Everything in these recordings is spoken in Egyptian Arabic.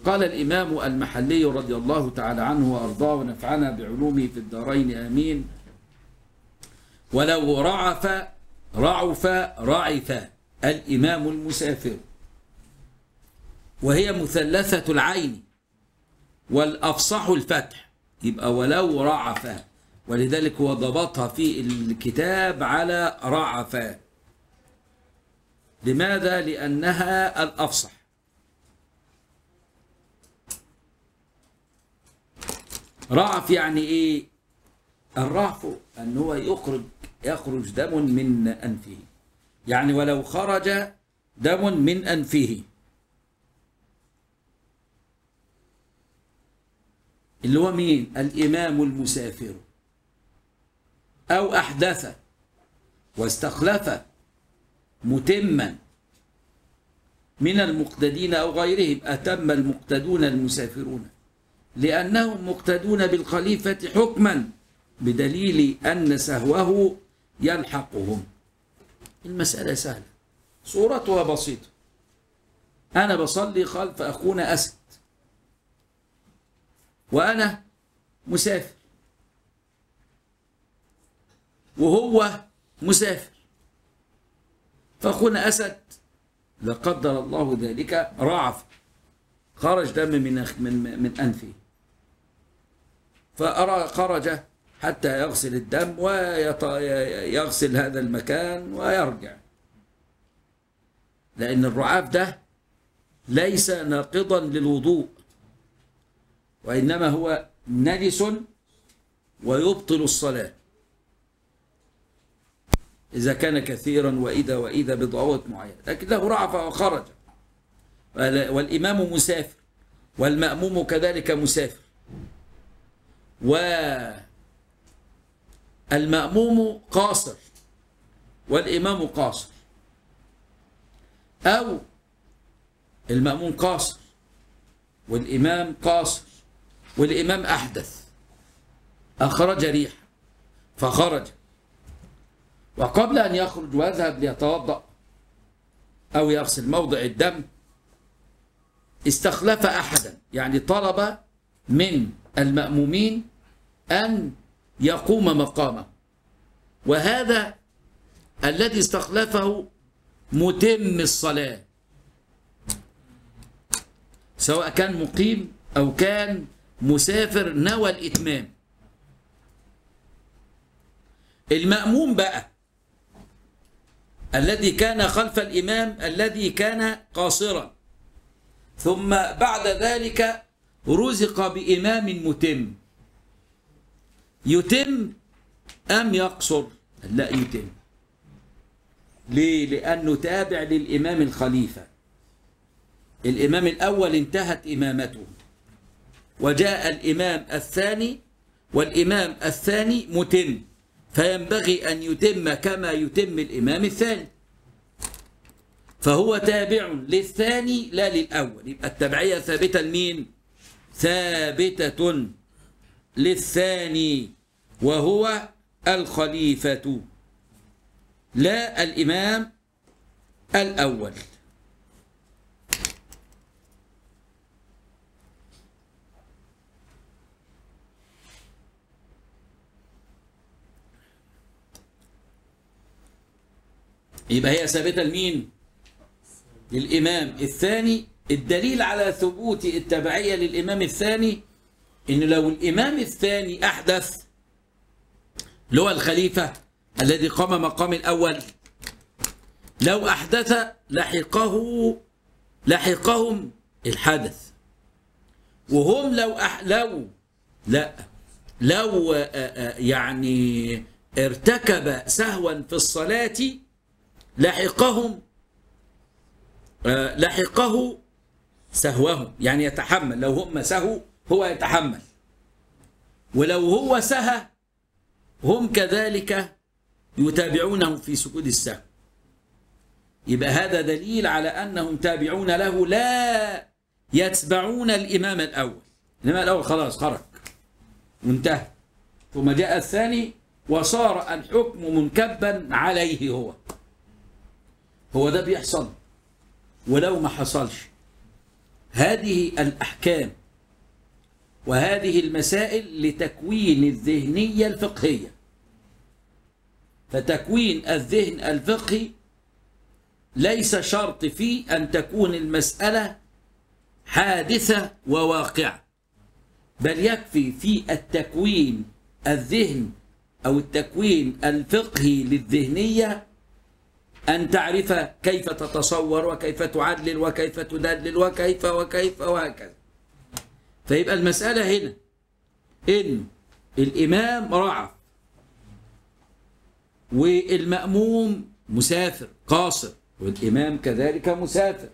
قال الإمام المحلي رضي الله تعالى عنه وأرضاه ونفعنا بعلومه في الدارين آمين ولو رعف رعف رعف الإمام المسافر وهي مثلثة العين والأفصح الفتح يبقى ولو رعف ولذلك هو ضبطها في الكتاب على رعف لماذا؟ لأنها الأفصح رعف يعني إيه؟ الرعف أن هو يخرج يخرج دم من أنفه يعني ولو خرج دم من أنفه اللي هو مين الإمام المسافر أو أحدث واستخلف متما من المقتدين أو غيرهم أتم المقتدون المسافرون لأنهم مقتدون بالخليفة حكما بدليل أن سهوه يلحقهم المسألة سهلة صورتها بسيطة أنا بصلي خلف أخونا أسد وأنا مسافر وهو مسافر فأخونا أسد لا قدر الله ذلك رعف خرج دم من من من أنفه فخرج حتى يغسل الدم ويغسل هذا المكان ويرجع لأن الرعاف ده ليس ناقضا للوضوء وإنما هو نجس ويبطل الصلاة إذا كان كثيرا وإذا وإذا بضوابط معينة لكن له رعف وخرج والإمام مسافر والمأموم كذلك مسافر والمأموم قاصر والإمام قاصر أو المأموم قاصر والإمام قاصر والإمام أحدث أخرج ريح فخرج وقبل أن يخرج ويذهب ليتوضأ أو يغسل موضع الدم استخلف أحدا يعني طلب من المأمومين أن يقوم مقامه وهذا الذي استخلفه متم الصلاة سواء كان مقيم أو كان مسافر نوى الإتمام المأموم بقى الذي كان خلف الإمام الذي كان قاصرا ثم بعد ذلك رزق بإمام متم يتم أم يقصر لا يتم ليه لأنه تابع للإمام الخليفة الإمام الأول انتهت إمامته وجاء الإمام الثاني والإمام الثاني متم فينبغي أن يتم كما يتم الإمام الثاني فهو تابع للثاني لا للأول يبقى التبعية ثابتة لمين؟ ثابتة للثاني وهو الخليفة لا الإمام الأول يبقى هي ثابتة لمين؟ للإمام الثاني الدليل على ثبوت التبعية للإمام الثاني إن لو الإمام الثاني أحدث اللي هو الخليفة الذي قام مقام الأول لو أحدث لحقه لحقهم الحدث وهم لو أح لو لا لو يعني ارتكب سهوا في الصلاة لحقهم لحقه سهوهم يعني يتحمل لو هم سهوا هو يتحمل ولو هو سهى هم كذلك يتابعونه في سجود السهو يبقى هذا دليل على أنهم تابعون له لا يتبعون الإمام الأول الإمام الأول خلاص خرج وانتهى ثم جاء الثاني وصار الحكم منكبا عليه هو هو ده بيحصل ولو ما حصلش هذه الأحكام وهذه المسائل لتكوين الذهنية الفقهية فتكوين الذهن الفقهي ليس شرط فيه أن تكون المسألة حادثة وواقعة بل يكفي في التكوين الذهن أو التكوين الفقهي للذهنية أن تعرف كيف تتصور وكيف تعدل وكيف تدلل وكيف وكيف وهكذا فيبقى المسألة هنا إن الإمام رعف والمأموم مسافر قاصر والإمام كذلك مسافر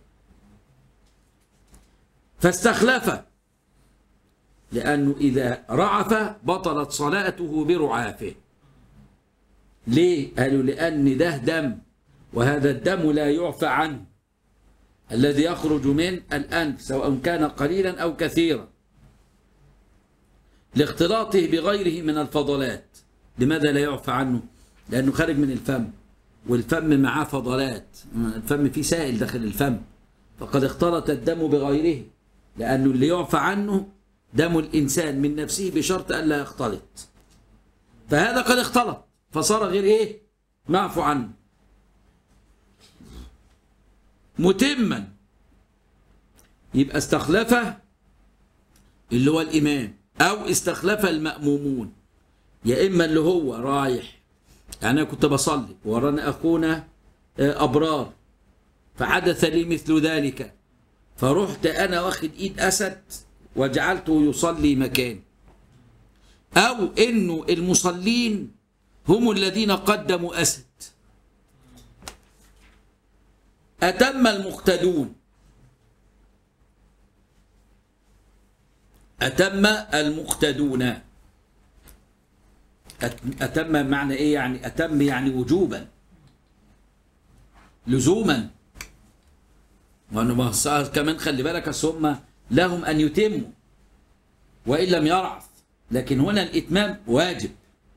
فاستخلف لأنه إذا رعف بطلت صلاته برعافه ليه؟ قالوا لأن ده دم وهذا الدم لا يعفى عنه الذي يخرج من الأنف سواء كان قليلا أو كثيرا لاختلاطه بغيره من الفضلات لماذا لا يعفى عنه؟ لأنه خارج من الفم والفم معاه فضلات الفم فيه سائل داخل الفم فقد اختلط الدم بغيره لأنه اللي يعفى عنه دم الإنسان من نفسه بشرط ألا يختلط فهذا قد اختلط فصار غير إيه معفو عنه متما يبقى استخلفه اللي هو الإمام أو استخلف المأمومون يا إما اللي هو رايح يعني أنا كنت بصلي ورانا أخونا أبرار فحدث لي مثل ذلك فرحت أنا واخد إيد أسد وجعلته يصلي مكان أو إنه المصلين هم الذين قدموا أسد أتم المقتدون أتم المقتدون أتم معنى إيه يعني أتم يعني وجوبا لزوما وأنه كمان خلي بالك هم لهم أن يتموا وإن لم يرعف لكن هنا الإتمام واجب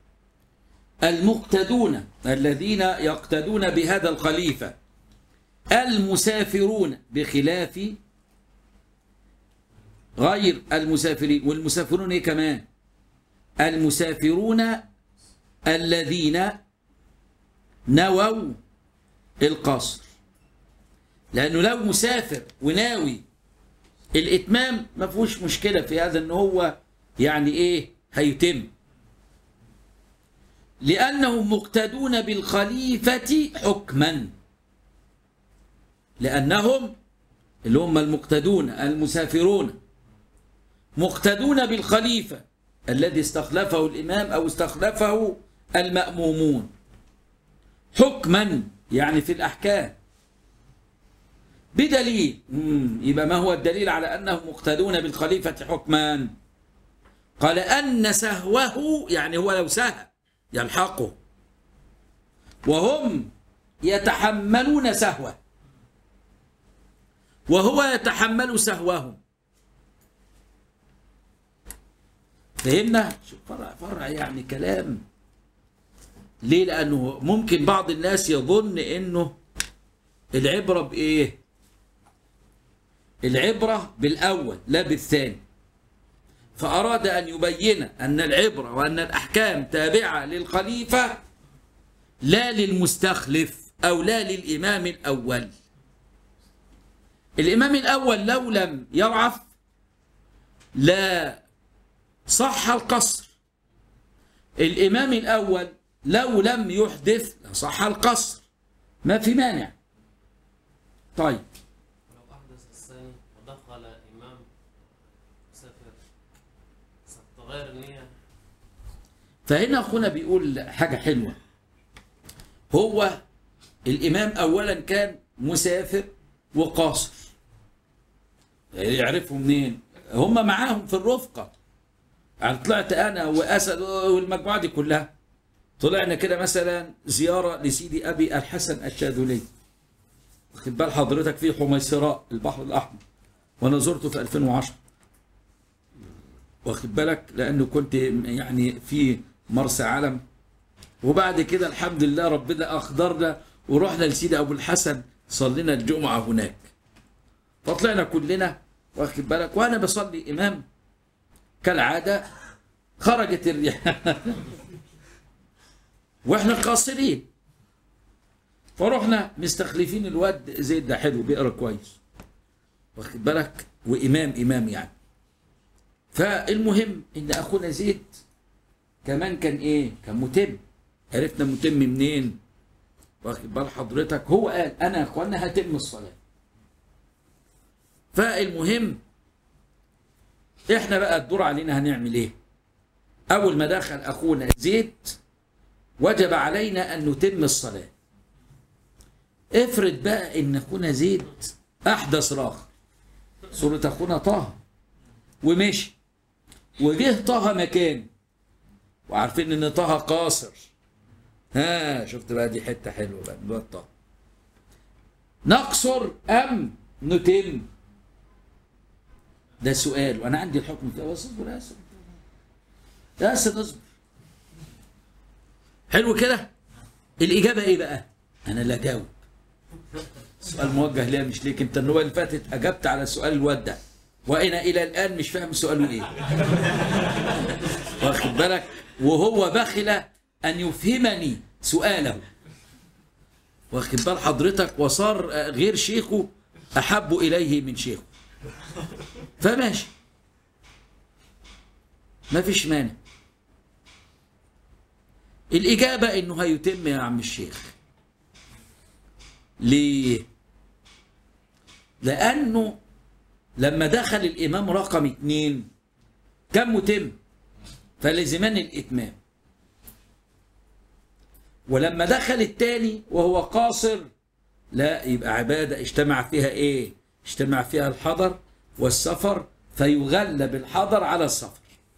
المقتدون الذين يقتدون بهذا الخليفة المسافرون بخلاف غير المسافرين والمسافرون ايه كمان المسافرون الذين نووا القصر لانه لو مسافر وناوي الاتمام ما فيهوش مشكله في هذا ان هو يعني ايه هيتم لانهم مقتدون بالخليفه حكما لانهم اللي هم المقتدون المسافرون مقتدون بالخليفه الذي استخلفه الامام او استخلفه المامومون حكما يعني في الاحكام بدليل يبقى ما هو الدليل على أنهم مقتدون بالخليفة حكمان قال أن سهوه يعني هو لو سهى يلحقه وهم يتحملون سهوه وهو يتحمل سهوهم فهمنا شوف فرع فرع يعني كلام ليه لأنه ممكن بعض الناس يظن أنه العبرة بإيه العبرة بالأول لا بالثاني فأراد أن يبين أن العبرة وأن الأحكام تابعة للخليفة لا للمستخلف أو لا للإمام الأول الإمام الأول لو لم يرعف لا صح القصر الإمام الأول لو لم يحدث صح القصر ما في مانع طيب لو أحدث الثاني ودخل إمام مسافر تغير النية فهنا أخونا بيقول حاجة حلوة هو الإمام أولا كان مسافر وقاصر يعرفوا منين هم معاهم في الرفقة يعني طلعت أنا وأسد والمجموعة دي كلها طلعنا كده مثلا زيارة لسيدي أبي الحسن الشاذلي واخد بال حضرتك في حميصراء البحر الأحمر وأنا زرته في 2010 واخد بالك لأنه كنت يعني في مرسى علم وبعد كده الحمد لله ربنا أخضرنا ورحنا لسيدي أبو الحسن صلينا الجمعة هناك فطلعنا كلنا واخد بالك وانا بصلي امام كالعاده خرجت الريح واحنا قاصرين فرحنا مستخلفين الواد زيد ده حلو بيقرا كويس واخد بالك وامام امام يعني فالمهم ان اخونا زيد كمان كان ايه كان متم عرفنا متم منين واخد بال حضرتك هو قال انا يا اخوانا هتم الصلاه فالمهم احنا بقى الدور علينا هنعمل ايه اول ما دخل اخونا زيد وجب علينا ان نتم الصلاه افرض بقى ان اخونا زيد احدث راخ سوره اخونا طه ومشي وجه طه مكان وعارفين ان طه قاصر ها شفت بقى دي حته حلوه بقى الواد طه نقصر ام نتم ده سؤال وانا عندي الحكم فيه بس اصبر يا اسف يا اسف اصبر حلو كده الاجابه ايه بقى انا لا جاوب سؤال موجه ليا مش ليك انت النوبه اللي فاتت اجبت على سؤال الواد ده وانا الى الان مش فاهم سؤاله ايه واخد بالك وهو بخل ان يفهمني سؤاله واخد بال حضرتك وصار غير شيخه احب اليه من شيخه فماشي ما فيش مانع الإجابة إنه هيتم يا عم الشيخ ليه؟ لأنه لما دخل الإمام رقم اتنين كان متم فلزمان الإتمام ولما دخل التاني وهو قاصر لا يبقى عبادة اجتمع فيها إيه؟ اجتمع فيها الحضر والسفر فيغلب الحضر على السفر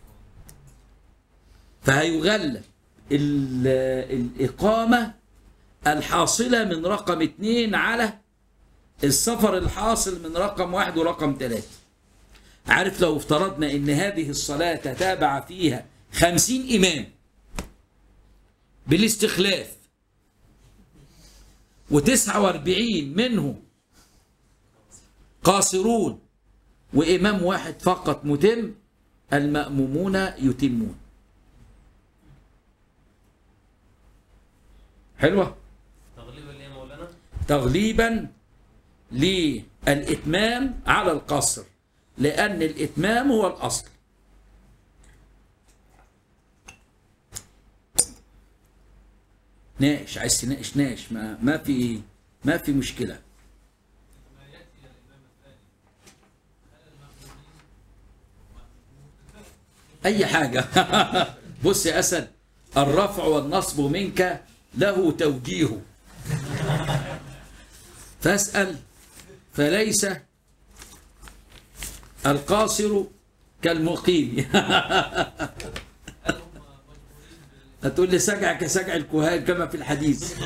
فهيغلب ال- الإقامة الحاصلة من رقم اتنين على السفر الحاصل من رقم واحد ورقم ثلاثة عارف لو افترضنا ان هذه الصلاة تتابع فيها خمسين إمام بالاستخلاف وتسعة واربعين منهم قاصرون وإمام واحد فقط متم المأمومون يتمون حلوة تغليبا ليه يا مولانا تغليبا للإتمام على القصر لأن الإتمام هو الأصل ناقش عايز تناقش ناقش ما, ما في ما في مشكلة أي حاجة بص يا أسد الرفع والنصب منك له توجيه فاسأل فليس القاصر كالمقيم هتقول لي سجع كسجع الكهان كما في الحديث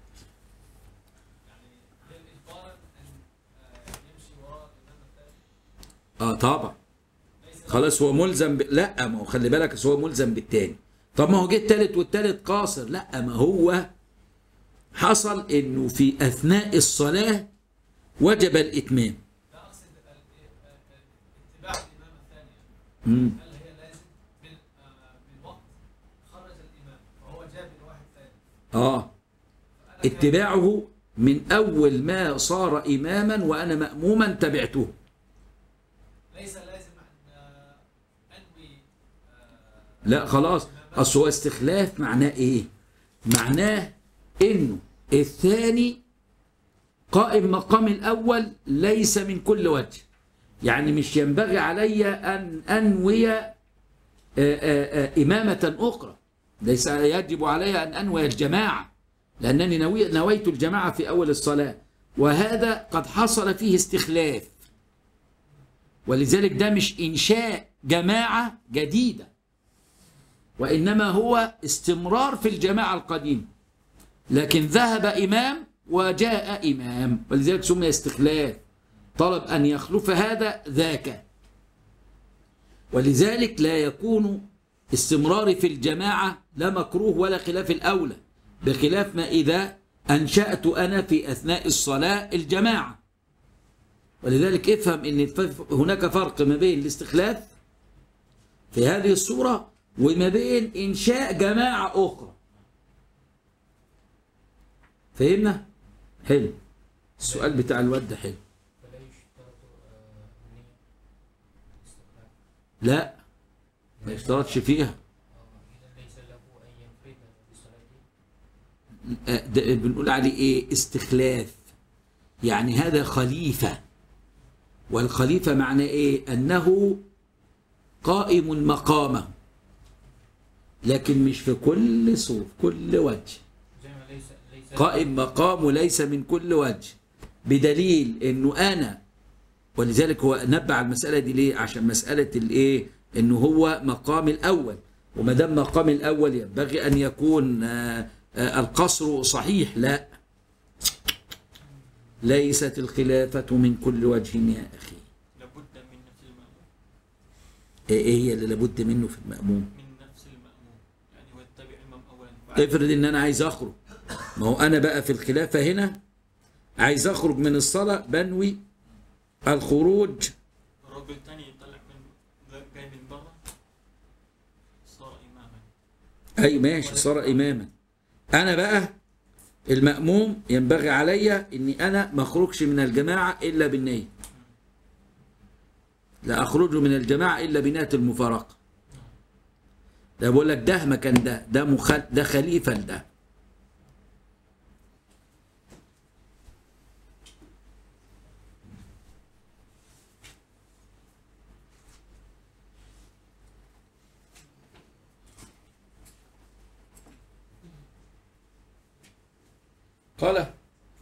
اه طبعا خلاص هو ملزم ب... لا ما هو خلي بالك أصل هو ملزم بالتاني طب ما هو جه التالت والتالت قاصر لا ما هو حصل انه في اثناء الصلاه وجب الاتمام لا اقصد ال- ال- اتباع الامام الثاني مم. هل هي لازم بال- آه، بالوقت خرج الامام وهو جاب الواحد ثاني اه اتباعه من اول ما صار اماما وانا ماموما تبعته ليس لازم ان آه، انوي آه، لا خلاص اصل هو استخلاف معناه ايه معناه انه الثاني قائم مقام الاول ليس من كل وجه يعني مش ينبغي علي ان انوي آه، آه، آه، امامه اخرى ليس يجب علي ان انوي الجماعه لانني نوي نويت الجماعه في اول الصلاه وهذا قد حصل فيه استخلاف ولذلك ده مش انشاء جماعه جديده وإنما هو استمرار في الجماعة القديمة لكن ذهب إمام وجاء إمام ولذلك سمي استخلاف طلب أن يخلف هذا ذاك ولذلك لا يكون استمراري في الجماعة لا مكروه ولا خلاف الأولى بخلاف ما إذا أنشأت أنا في أثناء الصلاة الجماعة ولذلك افهم ان الف- هناك فرق ما بين الاستخلاف في هذه الصورة وما بين إنشاء جماعة أخرى فهمنا؟ حلو السؤال بتاع الواد ده حلو فلا يشترط آه، النية استقلال لا ما يشترطش فيها إذا ليس له أن ينفرد بصلاته آه، ده بنقول عليه ايه استخلاف يعني هذا خليفة والخليفة معنى ايه انه قائم مقامه لكن مش في كل صور كل وجه زي ما ليس ليس قائم مقامه ليس من كل وجه بدليل انه انا ولذلك هو نبع على المساله دي ليه عشان مساله الايه انه هو مقام الاول وما دام مقام الاول ينبغي ان يكون آه، آه، القصر صحيح لا ليست الخلافه من كل وجه يا اخي لابد من نفس المأموم ايه إيه هي اللي لابد منه في الماموم من نفس المأموم يعني هو يتبع الإمام أولا بعد افرض ان انا عايز اخرج ما هو انا بقى في الخلافه هنا عايز اخرج من الصلاه بنوي الخروج الراجل الثاني يطلع من جاي من برا صار إماما اي ماشي صار اماما انا بقى الماموم ينبغي علي اني انا ما اخرجش من الجماعه الا بالنيه لا اخرج من الجماعه الا بنيه المفارقه ده بقول لك ده مكان ده ده مخل ده خليفه لده قال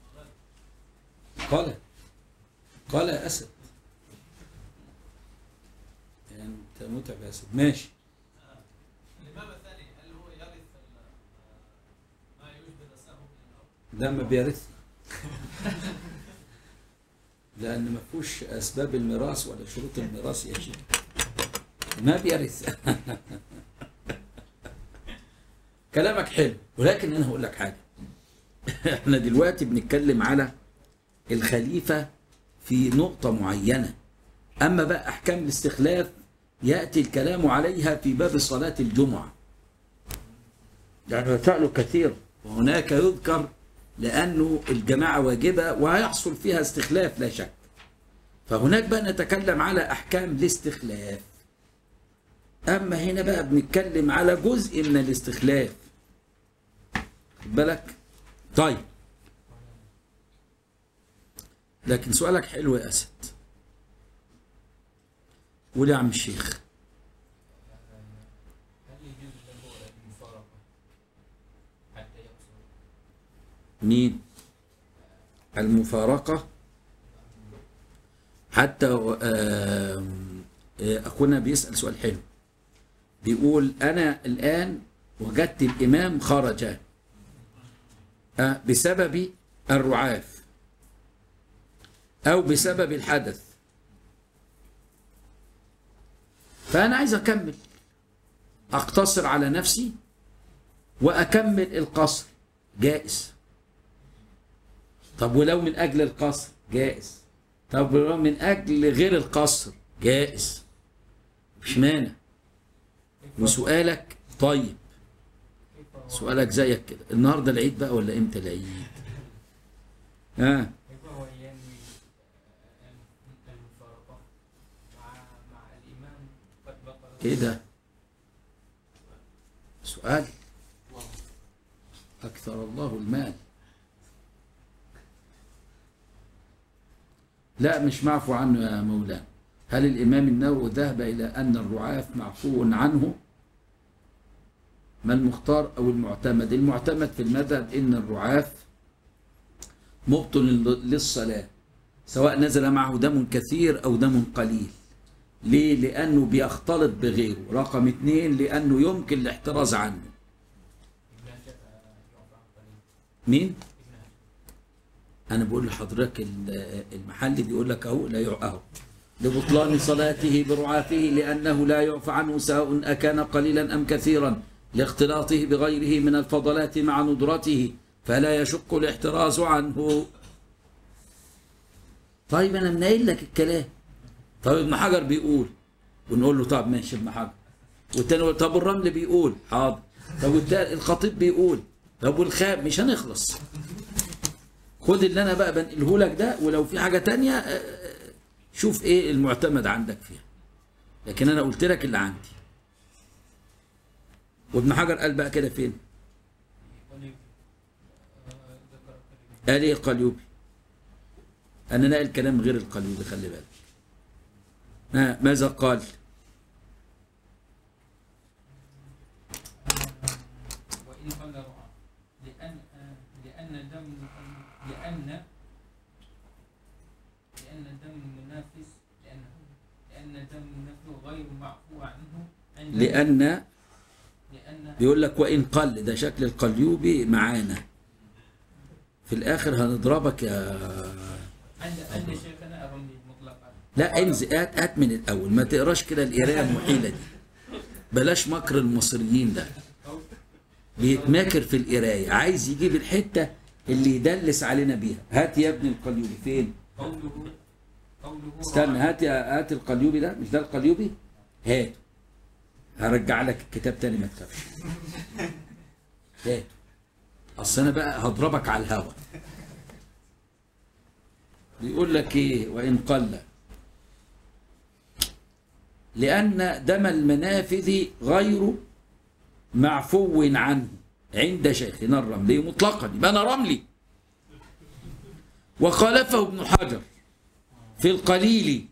قال قال يا اسد يعني انت متعب يا اسد ماشي الإمام الثاني هل هو يرث ال- ما يشبه السهم من الأرض؟ لا ما بيرث لان ما فيهوش اسباب الميراث ولا شروط الميراث يا شيخ ما بيرث كلامك حلو ولكن انا هقول لك حاجه احنا دلوقتي بنتكلم على الخليفه في نقطه معينه اما بقى احكام الاستخلاف ياتي الكلام عليها في باب صلاه الجمعه يعني مسائل كثير وهناك يذكر لأنه الجماعة واجبة وهيحصل فيها استخلاف لا شك فهناك بقى نتكلم على أحكام الاستخلاف أما هنا بقى بنتكلم على جزء من الاستخلاف خد بالك طيب لكن سؤالك حلو يا أسد قول يا عم الشيخ هل يجوز له المفارقة حتى يقصر مين المفارقة حتى آم، آه، أخونا بيسأل سؤال حلو بيقول أنا الآن وجدت الإمام خرج آه، بسبب الرعاف أو بسبب الحدث فأنا عايز أكمل أقتصر على نفسي وأكمل القصر جائز طب ولو من أجل القصر جائز طب ولو من أجل غير القصر جائز مش مانع وسؤالك طيب كيف هو سؤالك زيك كده النهارده العيد بقى ولا امتى العيد ها كيف هو ينوي آه، المفارقة مع مع الإمام قد بطل ايه ده سؤال اكثر الله المال لا مش معفو عنه يا مولانا هل الامام النووي ذهب الى ان الرعاف معفو عنه ما المختار او المعتمد المعتمد في المذهب ان الرعاف مبطل للصلاه سواء نزل معه دم كثير او دم قليل ليه؟ لأنه بيختلط بغيره رقم اثنين لأنه يمكن الاحتراز عنه ابن هجر آه، يعفى عن قليل مين؟ ابن هجر أنا بقول لحضرتك ال- المحل بيقول لك أهو لا يع- أهو لبطلان صلاته برعافه لأنه لا يعفى عنه سواء أكان قليلا أم كثيرا لاختلاطه بغيره من الفضلات مع ندرته فلا يشق الاحتراز عنه طيب انا منقل لك الكلام طب ابن حجر بيقول ونقول له طب ماشي ابن حجر والتاني يقول طب الرمل بيقول حاضر طب والتاني الخطيب بيقول طب والخاب مش هنخلص خد اللي انا بقى بنقله لك ده ولو في حاجه تانية آه، شوف ايه المعتمد عندك فيها لكن انا قلت لك اللي عندي وابن حجر قال بقى كده فين وليك ذكر كلمة قال ايه القليوبي انا ناقل كلام غير القليوبي خلي بالك ها ماذا قال وإن قال رعى لأن لأن دم لأن لأن دم المنافس لأنه لأن دم المنافس غير معفو عنه عند لان لأن بيقول لك وان قل ده شكل القليوبي معانا في الاخر هنضربك يا عند عند شيخنا الرملي مطلقا لا انزل هات هات من الاول ما تقراش كده القرايه المحيله دي بلاش مكر المصريين ده بيتماكر في القرايه عايز يجيب الحته اللي يدلس علينا بيها هات يا ابني القليوبي فين قوله قوله استنى هات يا هات القليوبي ده مش ده القليوبي هات هرجع لك الكتاب تاني ما تخافش هات اصل انا بقى هضربك على الهوا بيقول لك ايه وان قل لان دم المنافذ غير معفو عنه عند شيخنا الرملي مطلقا يبقى انا رملي وخالفه ابن حجر في القليل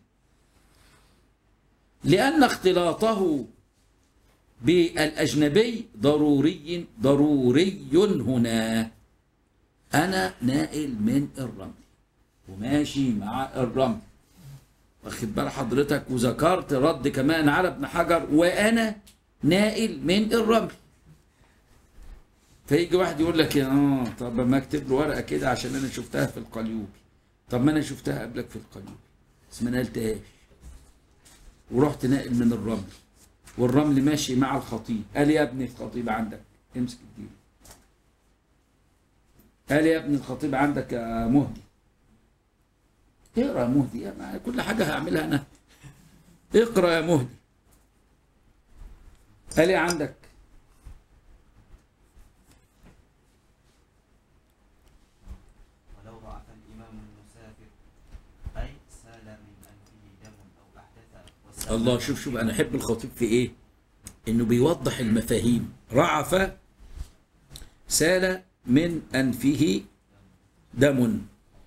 لأن اختلاطه بالأجنبي ضروري ضروري هنا أنا نائل من الرمل وماشي مع الرمل واخد بال حضرتك وذكرت رد كمان على ابن حجر وأنا نائل من الرمل فيجي واحد يقول لك اه طب ما اكتب له ورقه كده عشان انا شفتها في القليوبي طب ما انا شفتها قبلك في القليوبي بس ما نقلتهاش ورحت ناقل من الرمل والرمل ماشي مع الخطيب قال يا ابني الخطيب عندك امسك الدين قال يا ابني الخطيب عندك يا مهدي اقرا يا مهدي يا ما كل حاجه هعملها انا اقرا يا مهدي قال ايه عندك ولو ضعف الإمام المسافر أي سال من أنفه دم أو أحدث وسال الله شوف شوف انا احب الخطيب في ايه انه بيوضح المفاهيم رعف سال من انفه دم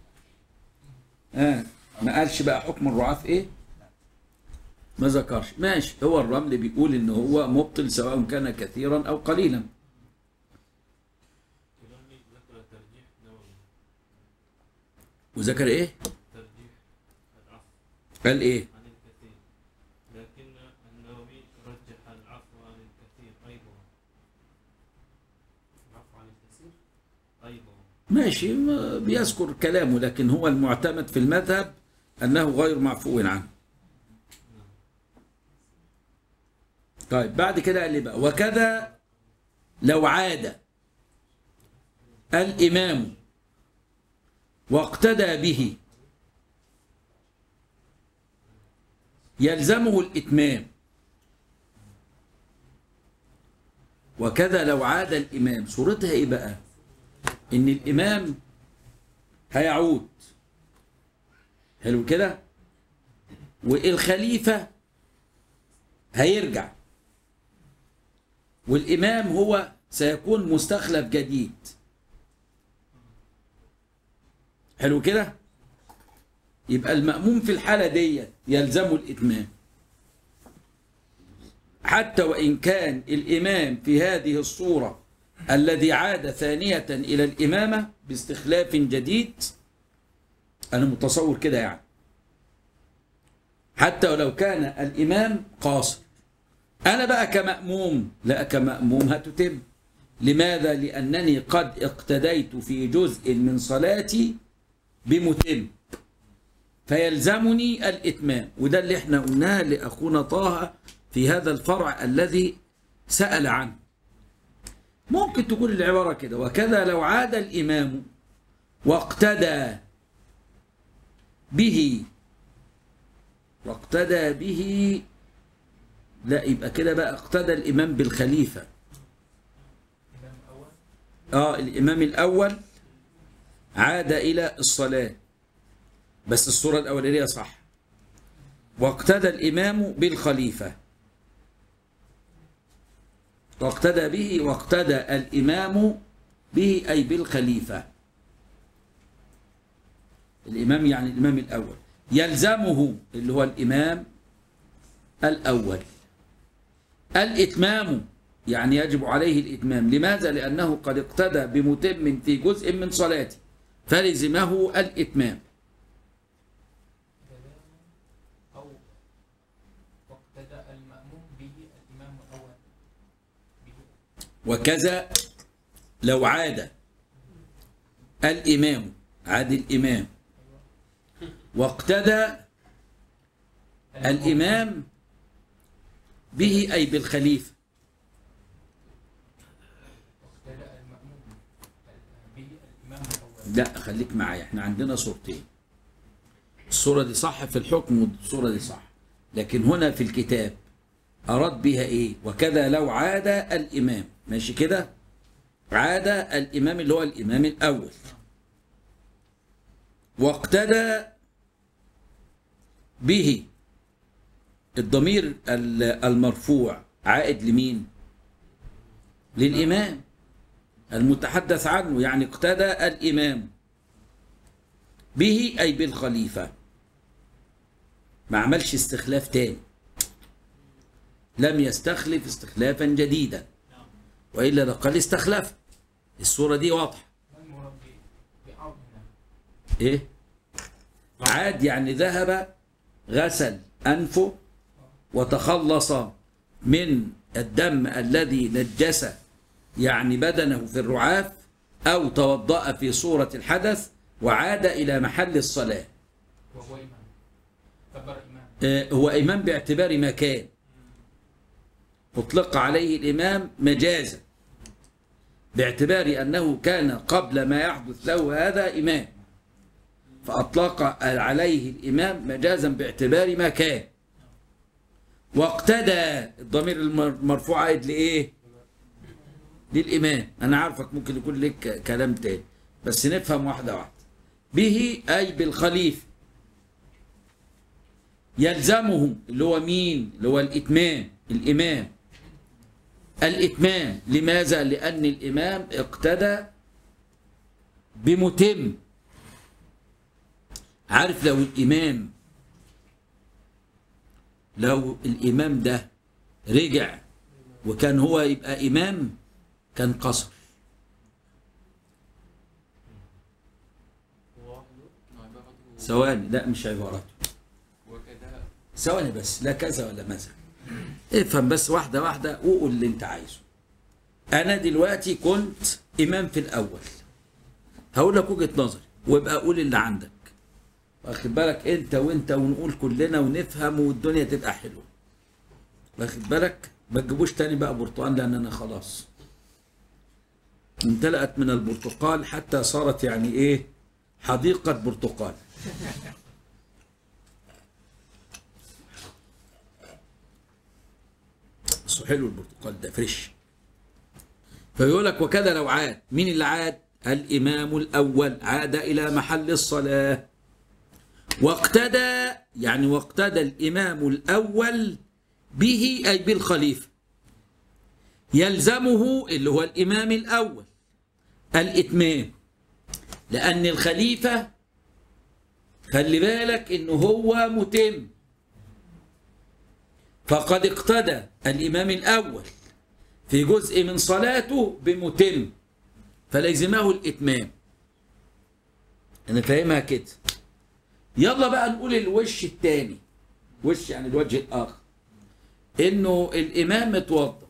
آه ما قالش بقى حكم الرعاف ايه ما ذكرش ماشي هو الرمل بيقول ان هو مبطل سواء كان كثيرا او قليلا الرملي ذكر ترجيح نووي وذكر ايه ترجيح العفو قال ايه عن الكثير لكن النووي رجح العفو عن الكثير أيضا العفو عن الكثير أيضا ماشي ما بيذكر كلامه لكن هو المعتمد في المذهب انه غير معفو عنه طيب بعد كده قال لي بقى وكذا لو عاد الإمام واقتدى به يلزمه الإتمام وكذا لو عاد الإمام صورتها إيه بقى إن الإمام هيعود حلو كده والخليفة هيرجع والإمام هو سيكون مستخلف جديد حلو كده يبقى المأموم في الحالة دي يلزمه الإتمام حتى وإن كان الإمام في هذه الصورة الذي عاد ثانية إلى الإمامة باستخلاف جديد أنا متصور كده يعني حتى ولو كان الإمام قاصر أنا بقى كمأموم لا كمأموم هتتم لماذا؟ لأنني قد اقتديت في جزء من صلاتي بمتم فيلزمني الإتمام وده اللي احنا قلناه لأخونا طه في هذا الفرع الذي سأل عنه ممكن تقول العبارة كده وكذا لو عاد الإمام واقتدى به واقتدى به لا يبقى كده بقى اقتدى الإمام بالخليفة إمام أول اه الإمام الأول عاد إلى الصلاة بس الصورة الأولانية صح واقتدى الإمام بالخليفة واقتدى به واقتدى الإمام به أي بالخليفة الإمام يعني الإمام الأول يلزمه اللي هو الإمام الأول الإتمام يعني يجب عليه الإتمام لماذا؟ لأنه قد اقتدى بمتم في جزء من صلاته فلزمه الإتمام كلام أو واقتدى المأموم به الإمام الأول به وكذا لو عاد الإمام عاد الإمام واقتدى الإمام به أي بالخليفة واقتدى المأموم به الإمام الأول لا خليك معايا احنا عندنا صورتين الصورة دي صح في الحكم والصورة دي صح لكن هنا في الكتاب أراد بها إيه وكذا لو عاد الإمام ماشي كده عاد الإمام اللي هو الإمام الأول واقتدى به الضمير ال- المرفوع عائد لمين للإمام المتحدث عنه يعني اقتدى الإمام به أي بالخليفة ما عملش استخلاف تاني لم يستخلف استخلافا جديدا وإلا لقد استخلف الصورة دي واضحة ما المراد ب- بعرض هنا إيه عاد يعني ذهب غسل أنفه وتخلص من الدم الذي نجس يعني بدنه في الرعاف أو توضأ في صورة الحدث وعاد إلى محل الصلاة وهو إمام كبر إمام آه، هو إمام باعتبار مكان أطلق عليه الإمام مجازا باعتبار أنه كان قبل ما يحدث له هذا إمام فأطلق عليه الإمام مجازا باعتبار مكان واقتدى الضمير المرفوع عائد لإيه؟ للإمام أنا عارفك ممكن يكون لك كلام تاني بس نفهم واحدة واحدة به أي بالخليفة يلزمه اللي هو مين اللي هو الإتمام الإمام الإتمام لماذا لأن الإمام اقتدى بمتم عارف لو الإمام لو الإمام ده رجع وكان هو يبقى إمام كان قصر ثواني لا مش عبارته وكذا ثواني بس لا كذا ولا ماذا افهم بس واحدة واحدة وقول اللي انت عايزه انا دلوقتي كنت امام في الاول هقول لك وجهة نظري وابقى قول اللي عندك واخد بالك انت وانت ونقول كلنا ونفهم والدنيا تبقى حلوة واخد بالك ما تجيبوش تاني بقى برتقال لان انا خلاص امتلأت من البرتقال حتى صارت يعني ايه حديقة برتقال بس حلو البرتقال ده فريش فيقول لك وكذا لو عاد مين اللي عاد الإمام الأول عاد إلى محل الصلاة واقتدى يعني واقتدى الإمام الأول به أي بالخليفة يلزمه اللي هو الإمام الأول الإتمام لأن الخليفة خلي بالك إنه هو متم فقد اقتدى الإمام الأول في جزء من صلاته بمتم فلزمه الإتمام أنا فاهمها كده يلا بقى نقول الوش الثاني وش يعني الوجه الآخر إنه الإمام اتوضى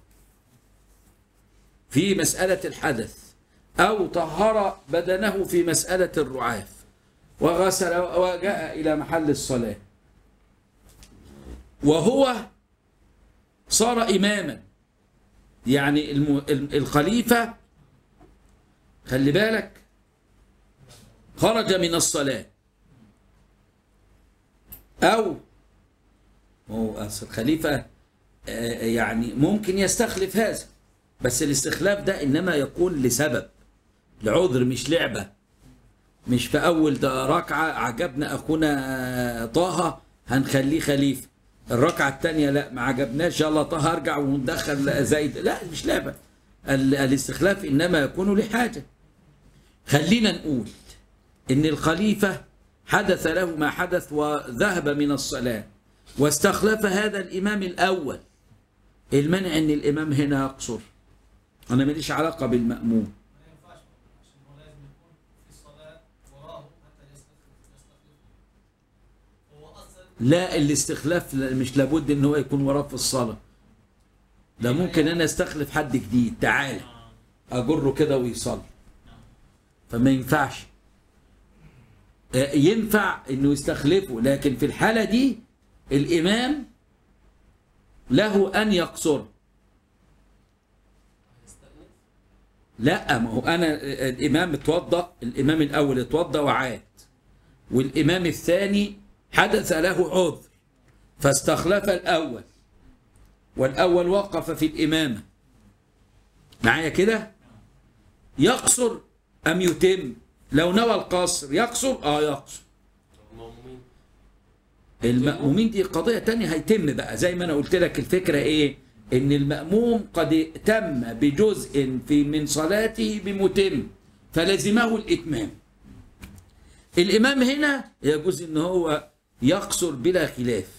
في مسألة الحدث أو طهر بدنه في مسألة الرعاف وغسل وجاء إلى محل الصلاة وهو صار إماما يعني الم... ال- الخليفة خلي بالك خرج من الصلاة أو هو أصل الخليفة آه، يعني ممكن يستخلف هذا بس الاستخلاف ده إنما يكون لسبب لعذر مش لعبة مش في أول ده ركعة عجبنا أخونا طه هنخليه خليفة الركعة الثانية لا ما عجبناش يلا طه ارجع وندخل زايد لا مش لعبة ال- الاستخلاف إنما يكون لحاجة خلينا نقول إن الخليفة حدث له ما حدث وذهب من الصلاة واستخلف هذا الإمام الأول المنع إن الإمام هنا يقصر أنا ماليش علاقة بالمأموم ما ينفعش عشان هو لازم يكون في الصلاة وراه حتى يستخلف يستخلف هو أصلا لا الاستخلاف لا- مش لابد ان هو يكون وراه في الصلاه ده ممكن انا استخلف حد جديد تعالى اجره كده ويصلي فما ينفعش آه، ينفع انه يستخلفه لكن في الحاله دي الامام له ان يقصر هيستأنف لا ما هو انا آه، الامام اتوضا الامام الاول اتوضا وعاد والامام الثاني حدث له عذر فاستخلف الاول والاول وقف في الامامه معايا كده يقصر ام يتم لو نوى القصر يقصر اه يقصر المأمومين المأمومين دي قضية تانية هيتم بقى زي ما أنا قلت لك الفكرة إيه؟ إن المأموم قد تم بجزء في من صلاته بمتم فلزمه الإتمام. الإمام هنا يجوز إن هو يقصر بلا خلاف.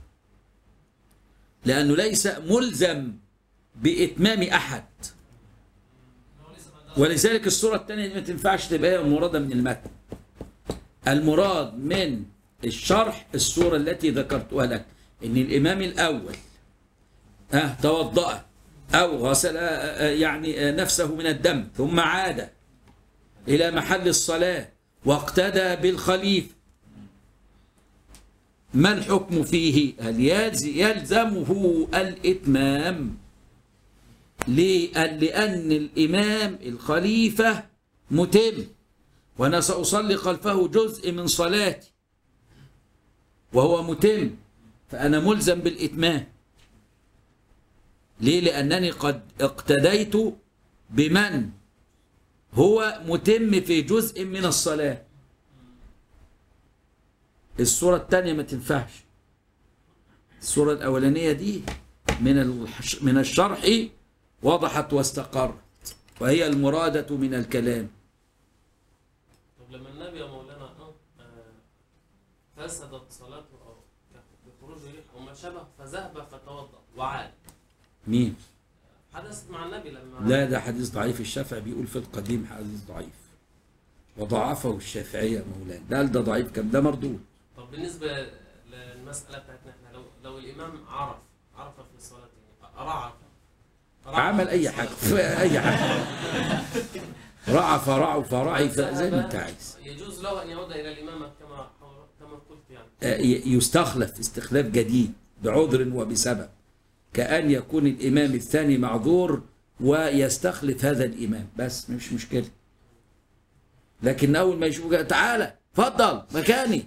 لأنه ليس ملزم بإتمام أحد. إنه لسه ما دخل ولذلك الصورة الثانية دي ما تنفعش تبقى هي المرادة من المتن المراد من الشرح الصورة التي ذكرتها لك إن الإمام الأول آه توضأ أو غسل آه، آه، يعني آه، نفسه من الدم ثم عاد إلى محل الصلاة واقتدى بالخليفة ما الحكم فيه؟ هل يلز- يلزمه الإتمام؟ ليه؟ قال لأن الإمام الخليفة متم وأنا سأصلي خلفه جزء من صلاتي وهو متم فأنا ملزم بالإتمام ليه؟ لأنني قد اقتديت بمن هو متم في جزء من الصلاة الصورة الثانية ما تنفعش الصورة الأولانية دي من الحش- من الشرح وضحت واستقرت وهي المرادة من الكلام طب لما النبي يا مولانا آه، آه، فسدت صلاته أو بخروج ريح أو ما شابه فذهب فتوضأ وعاد مين؟ حدثت مع النبي لما لا ده حديث ضعيف الشافعي بيقول في القديم حديث ضعيف وضعفه الشافعية مولانا ده ده ضعيف كم ده مردود طب بالنسبة للمسألة بتاعتنا احنا لو لو الإمام عرف عرف في صلاته رعف رعف عمل في أي حاجة صلاته. في أي حاجة رعى فرعوا فرعي زي ما أنت عايز يجوز له أن يعود إلى الإمامة كما كما قلت يعني آه، ي- يستخلف استخلاف جديد بعذر وبسبب كأن يكون الإمام الثاني معذور ويستخلف هذا الإمام بس مش مشكلة لكن أول ما يشوفه تعالى اتفضل مكاني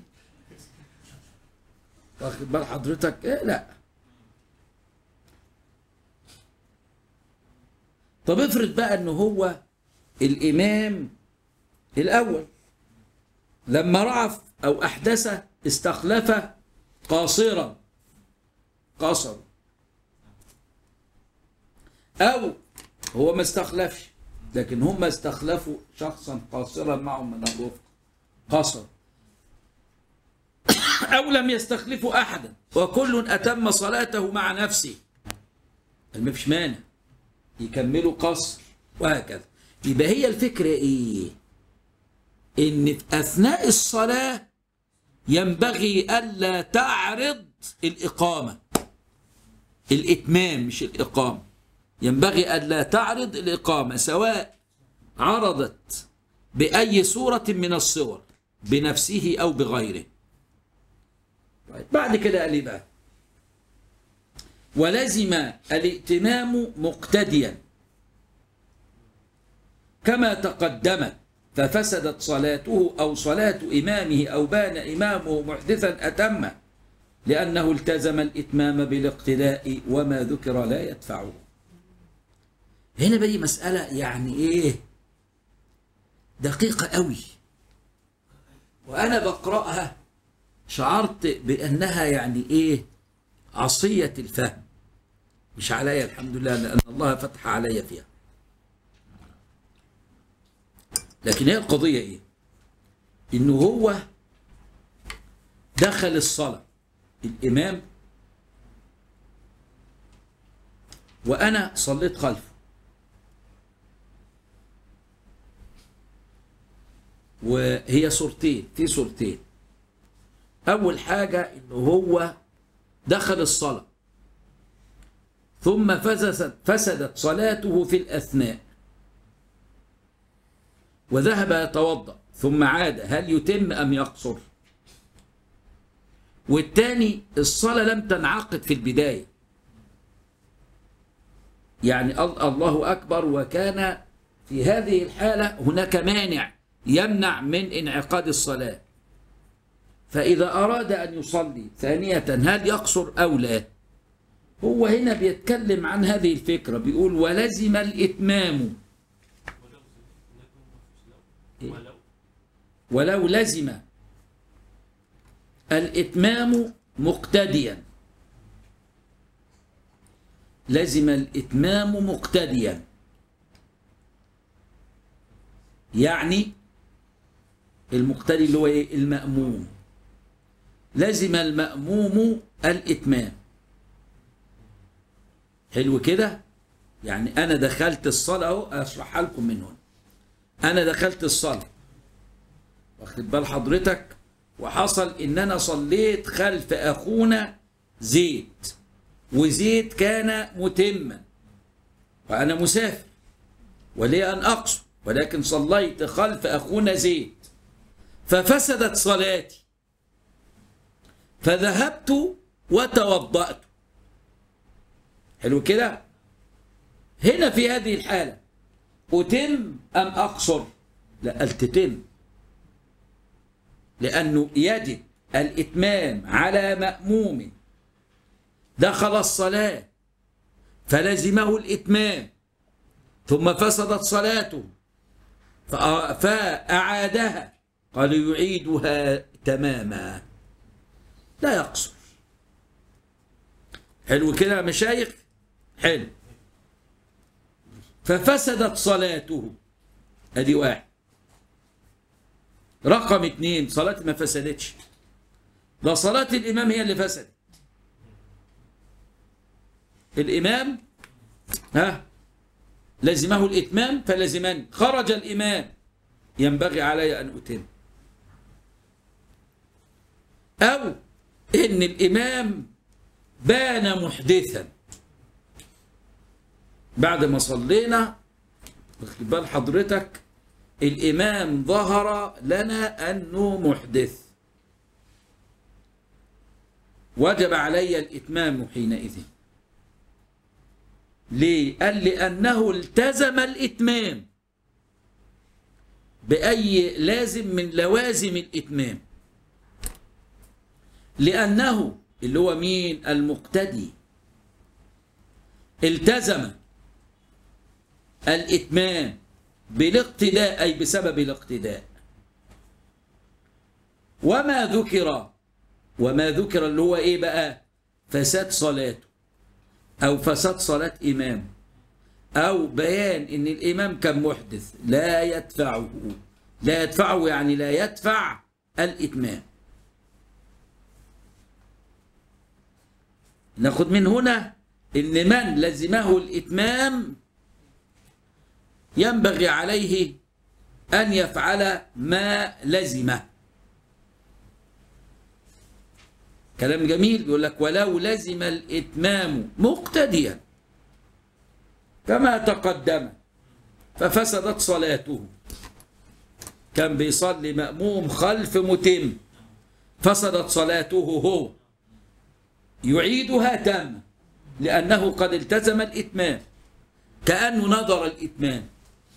واخد بال حضرتك إيه لا طب افرض بقى ان هو الامام الاول لما رعف او احدث استخلف قاصرا قصر او هو ما استخلفش لكن هم استخلفوا شخصا قاصرا معهم من الرفق قصر او لم يستخلفوا احدا وكل اتم صلاته مع نفسه ما فيش مانع يكملوا قصر وهكذا يبقى هي الفكره ايه ان في اثناء الصلاه ينبغي الا تعرض الاقامه الاتمام مش الاقامه ينبغي الا تعرض الاقامه سواء عرضت باي صوره من الصور بنفسه او بغيره طيب بعد كده قال لي بقى ولزم الائتمام مقتديا كما تقدمت ففسدت صلاته أو صلاة إمامه أو بان إمامه محدثا أتم لأنه التزم الإتمام بالاقتداء وما ذكر لا يدفعه هنا بقى مسألة يعني إيه دقيقة قوي وأنا بقرأها شعرت بأنها يعني إيه عصية الفهم مش عليا الحمد لله لأن الله فتح علي فيها لكن هي القضية إيه إنه هو دخل الصلاة الإمام وأنا صليت خلفه وهي صورتين في صورتين أول حاجة إنه هو دخل الصلاة ثم فسدت فسدت صلاته في الأثناء وذهب يتوضأ ثم عاد هل يتم أم يقصر والتاني الصلاة لم تنعقد في البداية يعني ال- الله أكبر وكان في هذه الحالة هناك مانع يمنع من انعقاد الصلاة فإذا أراد أن يصلي ثانية هل يقصر أو لا هو هنا بيتكلم عن هذه الفكرة بيقول ولزم الإتمام ولو ولو ولو لزم الإتمام مقتديا لزم الإتمام مقتديا يعني المقتدي اللي هو إيه؟ المأموم لزم المأموم الإتمام حلو كده يعني أنا دخلت الصلاة أهو أشرحها لكم من هنا أنا دخلت الصلاة واخد بال حضرتك وحصل ان انا صليت خلف اخونا زيد وزيد كان متما وانا مسافر ولي ان اقصر ولكن صليت خلف اخونا زيد ففسدت صلاتي فذهبت وتوضأت حلو كده هنا في هذه الحالة أتم أم أقصر لا قال تتم لأنه يجب الإتمام على مأموم دخل الصلاة فلزمه الإتمام ثم فسدت صلاته فأ- فأعادها قال يعيدها تماما لا يقصر حلو كده يا مشايخ حلو ففسدت صلاته ادي واحد رقم اتنين صلاتي ما فسدتش ده صلاة الإمام هي اللي فسدت الإمام ها لزمه الإتمام فلزمني خرج الإمام ينبغي علي أن أتم أو إن الإمام بان محدثا بعد ما صلينا واخد بال حضرتك الإمام ظهر لنا أنه محدث وجب علي الإتمام حينئذ ليه؟ قال لأنه التزم الإتمام بأي لازم من لوازم الإتمام لأنه اللي هو مين المقتدي التزم الإتمام بالاقتداء أي بسبب الاقتداء وما ذكر وما ذكر اللي هو إيه بقى فساد صلاته أو فساد صلاة إمام أو بيان إن الإمام كان محدث لا يدفعه لا يدفعه يعني لا يدفع الإتمام ناخد من هنا إن من لزمه الإتمام ينبغي عليه أن يفعل ما لزمه كلام جميل يقول لك ولو لزم الإتمام مقتديا كما تقدم ففسدت صلاته كان بيصلي مأموم خلف متم فسدت صلاته هو يعيدها تامة لأنه قد التزم الإتمام كأنه نظر الإتمام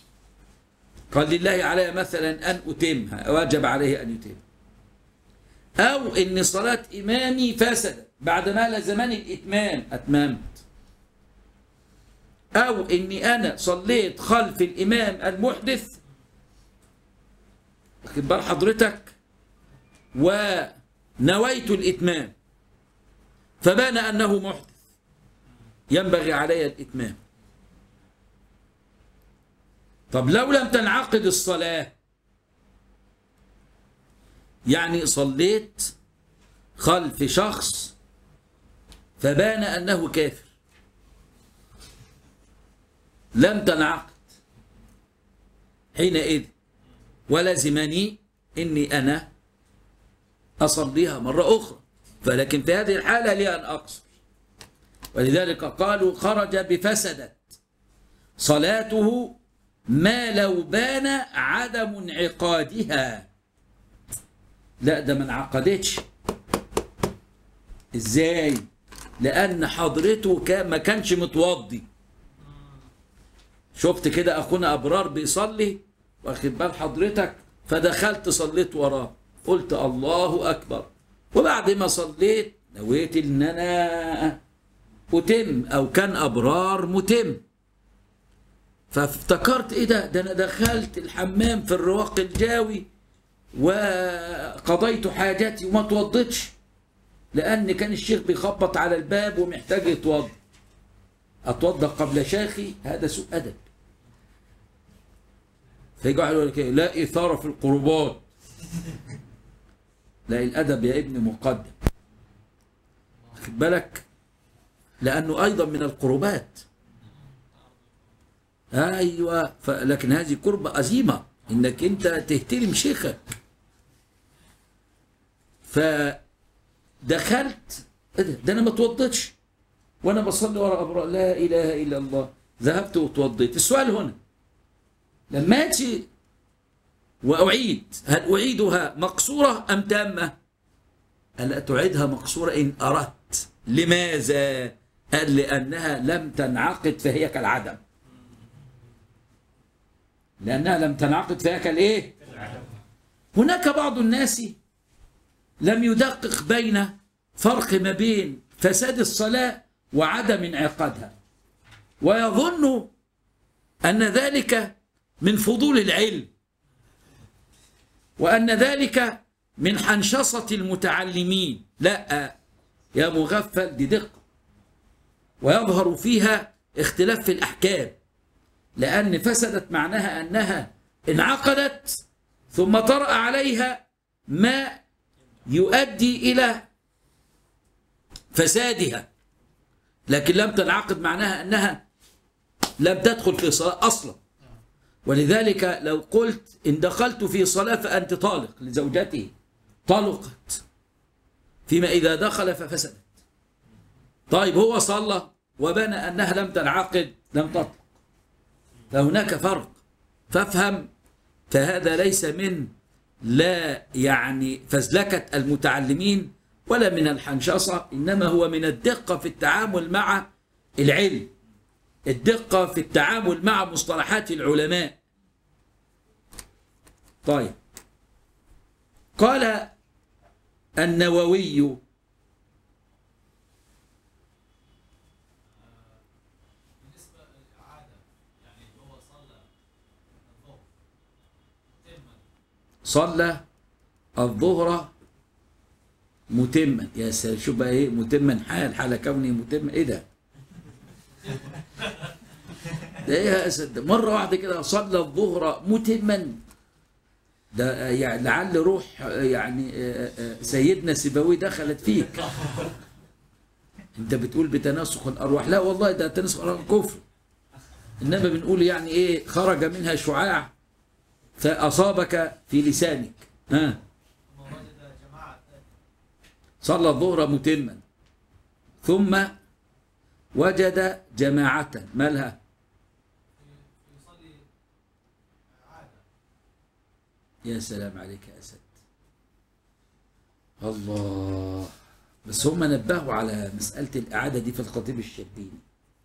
قال لله علي مثلا أن أتمها وجب عليه أن يتم أو إن صلاة إمامي فسدت بعد ما لزمان الإتمام أتممت أو إني أنا صليت خلف الإمام المحدث واخد بال حضرتك ونويت الإتمام فبان أنه محدث ينبغي علي الإتمام طب لو لم تنعقد الصلاة يعني صليت خلف شخص فبان أنه كافر لم تنعقد حينئذ ولزمني اني انا اصليها مره اخرى فلكن في هذه الحاله لي ان اقصر ولذلك قالوا خرج بفسدت صلاته ما لو بان عدم انعقادها لا ده ما انعقدتش ازاي لان حضرته كان ما كانش متوضي شفت كده اخونا ابرار بيصلي واخد بال حضرتك فدخلت صليت وراه قلت الله اكبر وبعد ما صليت نويت ان انا اتم او كان ابرار متم فافتكرت ايه ده ده انا دخلت الحمام في الرواق الجاوي وقضيت حاجتي وما توضيتش لان كان الشيخ بيخبط على الباب ومحتاج يتوضا اتوضا قبل شيخي هذا سوء ادب فيجوا يقول لك إيه؟ لا اثاره في القربات لا الادب يا ابني مقدم واخد بالك لانه ايضا من القربات ايوه ف... لكن هذه قربه عزيمه انك انت تهترم شيخك فدخلت ايه ده ده انا ما اتوضيتش وانا بصلي ورا ابراء لا اله الا الله ذهبت وتوضيت السؤال هنا لما اتي واعيد هل اعيدها مقصوره ام تامه؟ الا تعيدها مقصوره ان اردت لماذا؟ قال لانها لم تنعقد فهي كالعدم لانها لم تنعقد فهي كالايه؟ هناك بعض الناس لم يدقق بين فرق ما بين فساد الصلاه وعدم انعقادها ويظن ان ذلك من فضول العلم وأن ذلك من حنشصة المتعلمين لا يا مغفل دي دقة ويظهر فيها اختلاف في الأحكام لأن فسدت معناها أنها انعقدت ثم طرأ عليها ما يؤدي إلى فسادها لكن لم تنعقد معناها أنها لم تدخل في صلاة أصلا ولذلك لو قلت إن دخلت في صلاة فأنت طالق لزوجته طلقت فيما إذا دخل ففسدت طيب هو صلى وبان أنها لم تنعقد لم تطلق فهناك فرق فافهم فهذا ليس من لا يعني فزلكة المتعلمين ولا من الحنشصة إنما هو من الدقة في التعامل مع العلم الدقة في التعامل مع مصطلحات العلماء طيب قال النووي بالنسبة للإعادة يعني هو صلى الظهر تما صلى الظهر متما يا سلام شوف بقى ايه متما حال حال كوني متما ايه ده ده ايه يا اسد ده مره واحده كده صلى الظهر متما ده يعني لعل روح يعني آه، آه، سيدنا سيبوي دخلت فيك انت بتقول بتناسخ الارواح لا والله ده تناسخ الارواح كفر انما بنقول يعني ايه خرج منها شعاع فاصابك في لسانك ها ثم وجد جماعة صلى الظهر متما ثم وجد جماعة مالها يصلي إعادة يا سلام عليك يا أسد الله بس هم نبهوا على مسألة الإعادة دي في الخطيب الشربيني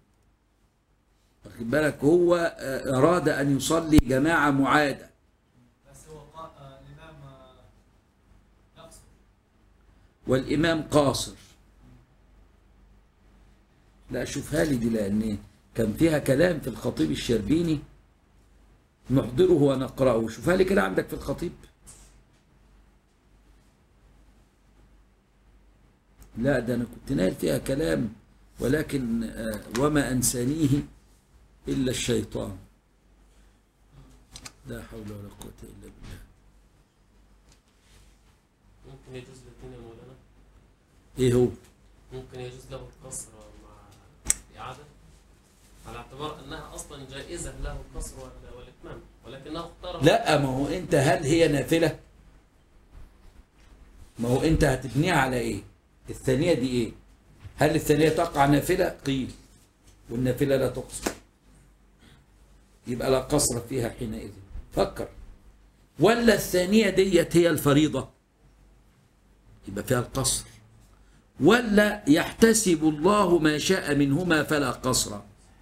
واخد بالك هو آه، أراد أن يصلي جماعة معادة بس هو قا... آه، الإمام آه، يقصد والإمام قاصر لا شوفها لي دي لأن كان فيها كلام في الخطيب الشربيني نحضره ونقرأه شوفها لي كده عندك في الخطيب لا ده أنا كنت نايل فيها كلام ولكن آه، وما أنسانيه إلا الشيطان لا حول ولا قوة إلا بالله ممكن يجوز الاثنين يا مولانا إيه هو ممكن يجوز له القصر مع الإعادة على اعتبار أنها أصلا جائزة له القصر وال- والإتمام ولكنه اختار لا ما هو انت هل هي نافلة ما هو انت هتبنيها على ايه الثانية دي ايه هل الثانية تقع نافلة قيل والنافلة لا تقصر يبقى لا قصر فيها حينئذ فكر ولا الثانية ديت هي الفريضة يبقى فيها القصر ولا يحتسب الله ما شاء منهما فلا قصر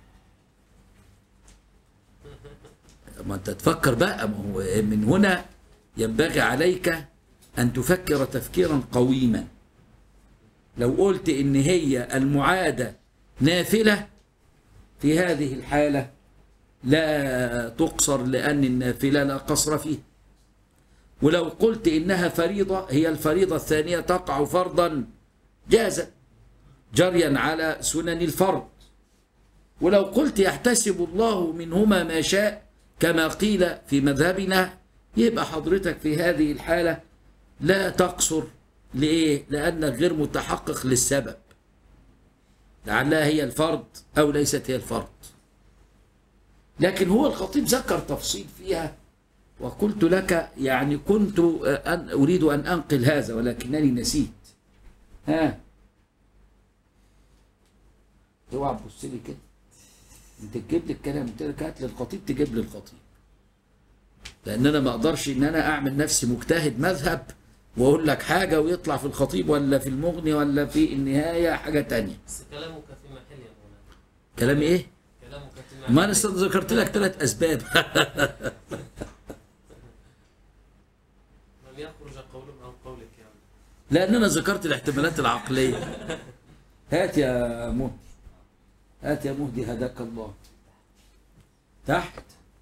ما انت تفكر بقى ما هو من هنا ينبغي عليك ان تفكر تفكيرا قويما لو قلت ان هي المعاده نافله في هذه الحاله لا تقصر لان النافله لا قصر فيها ولو قلت انها فريضه هي الفريضه الثانيه تقع فرضا جازا جريا على سنن الفرض ولو قلت يحتسب الله منهما ما شاء كما قيل في مذهبنا يبقى حضرتك في هذه الحالة لا تقصر لإيه؟ لأنك غير متحقق للسبب لعلها هي الفرض أو ليست هي الفرض لكن هو الخطيب ذكر تفصيل فيها وقلت لك يعني كنت أن أريد أن أنقل هذا ولكنني نسيت ها اوعى تبص لي كده انت تجيب لي الكلام قلت لك هات لي الخطيب تجيب لي الخطيب لان انا ما اقدرش ان انا اعمل نفسي مجتهد مذهب واقول لك حاجه ويطلع في الخطيب ولا في المغني ولا في النهايه حاجه تانية بس كلامك في محل يا مولانا كلام ايه كلامك في محل ما انا ذكرت لك ثلاث اسباب لم يخرج قوله عن قولك يعني لان انا ذكرت الاحتمالات العقليه هات يا مهدي هات يا مهدي هداك الله تحت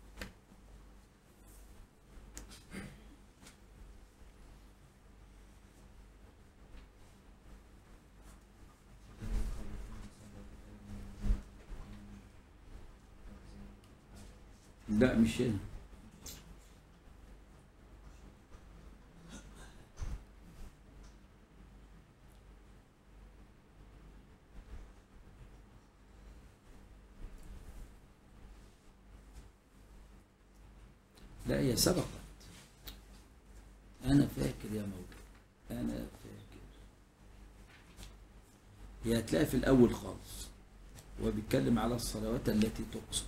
لا مش هنا لا هي سبقت أنا فاكر يا مولاي أنا فاكر هي هتلاقي في الأول خالص هو بيتكلم على الصلوات التي تقصر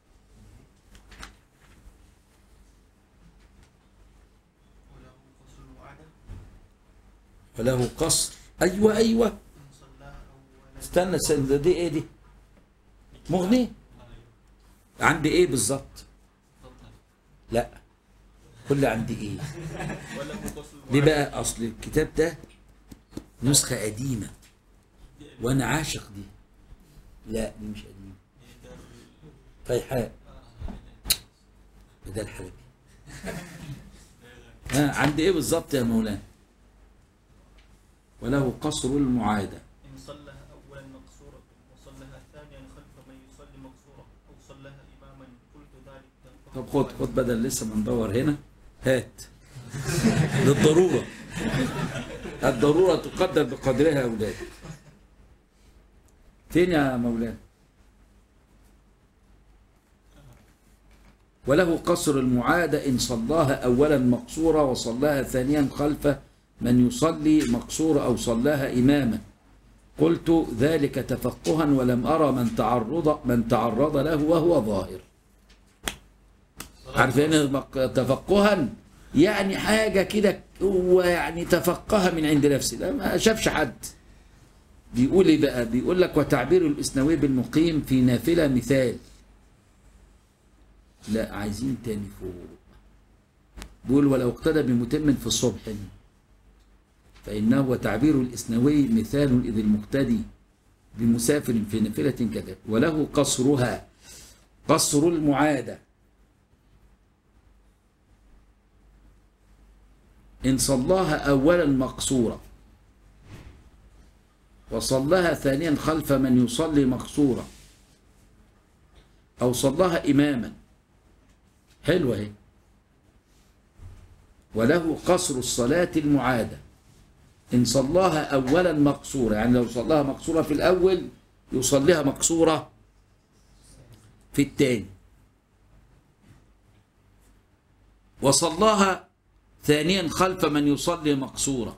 وله قصر المعادة وله قصر أيوة أيوة إن صلاها أولا استنى استنى دي إيه دي مغني عندي إيه بالظبط لا كل عندي إيه وله قصر ليه بقى اصل الكتاب ده نسخة قديمة وانا عاشق دي لا دي مش قديمة فيحاء بدل حلبي ها عندي ايه بالظبط يا مولانا وله قصر المعادة إن صلىها أولا مقصورة وصلىها ثانيا خلف من يصلي مقصورة أو صلىها إماما قلت ذلك طب خد خد بدل لسه ما ندور هنا هات للضرورة الضرورة تقدر بقدرها يا أولاد فين يا مولانا وله قصر المعادة إن صلاها أولا مقصورة وصلاها ثانيا خلف من يصلي مقصورة أو صلاها إماما قلت ذلك تفقها ولم أرى من تعرض من تعرض له وهو ظاهر عارفين مق- تفقها يعني حاجة كده هو يعني تفقها من عند نفسه لا ما شافش حد بيقول ايه بقى بيقول لك وتعبير الاسنوي بالمقيم في نافلة مثال لا عايزين تاني فوق بيقول ولو اقتدى بمتم في الصبح فإنه وتعبير الإسنوي مثال إذ المقتدي بمسافر في نافلة كذا وله قصرها قصر المعادة إن صلاها أولا مقصورة وصلاها ثانيا خلف من يصلي مقصورة أو صلاها إماما حلوة اهي وله قصر الصلاة المعادة إن صلاها أولا مقصورة يعني لو صلاها مقصورة في الأول يصليها مقصورة في الثاني وصلاها ثانيا خلف من يصلي مقصورة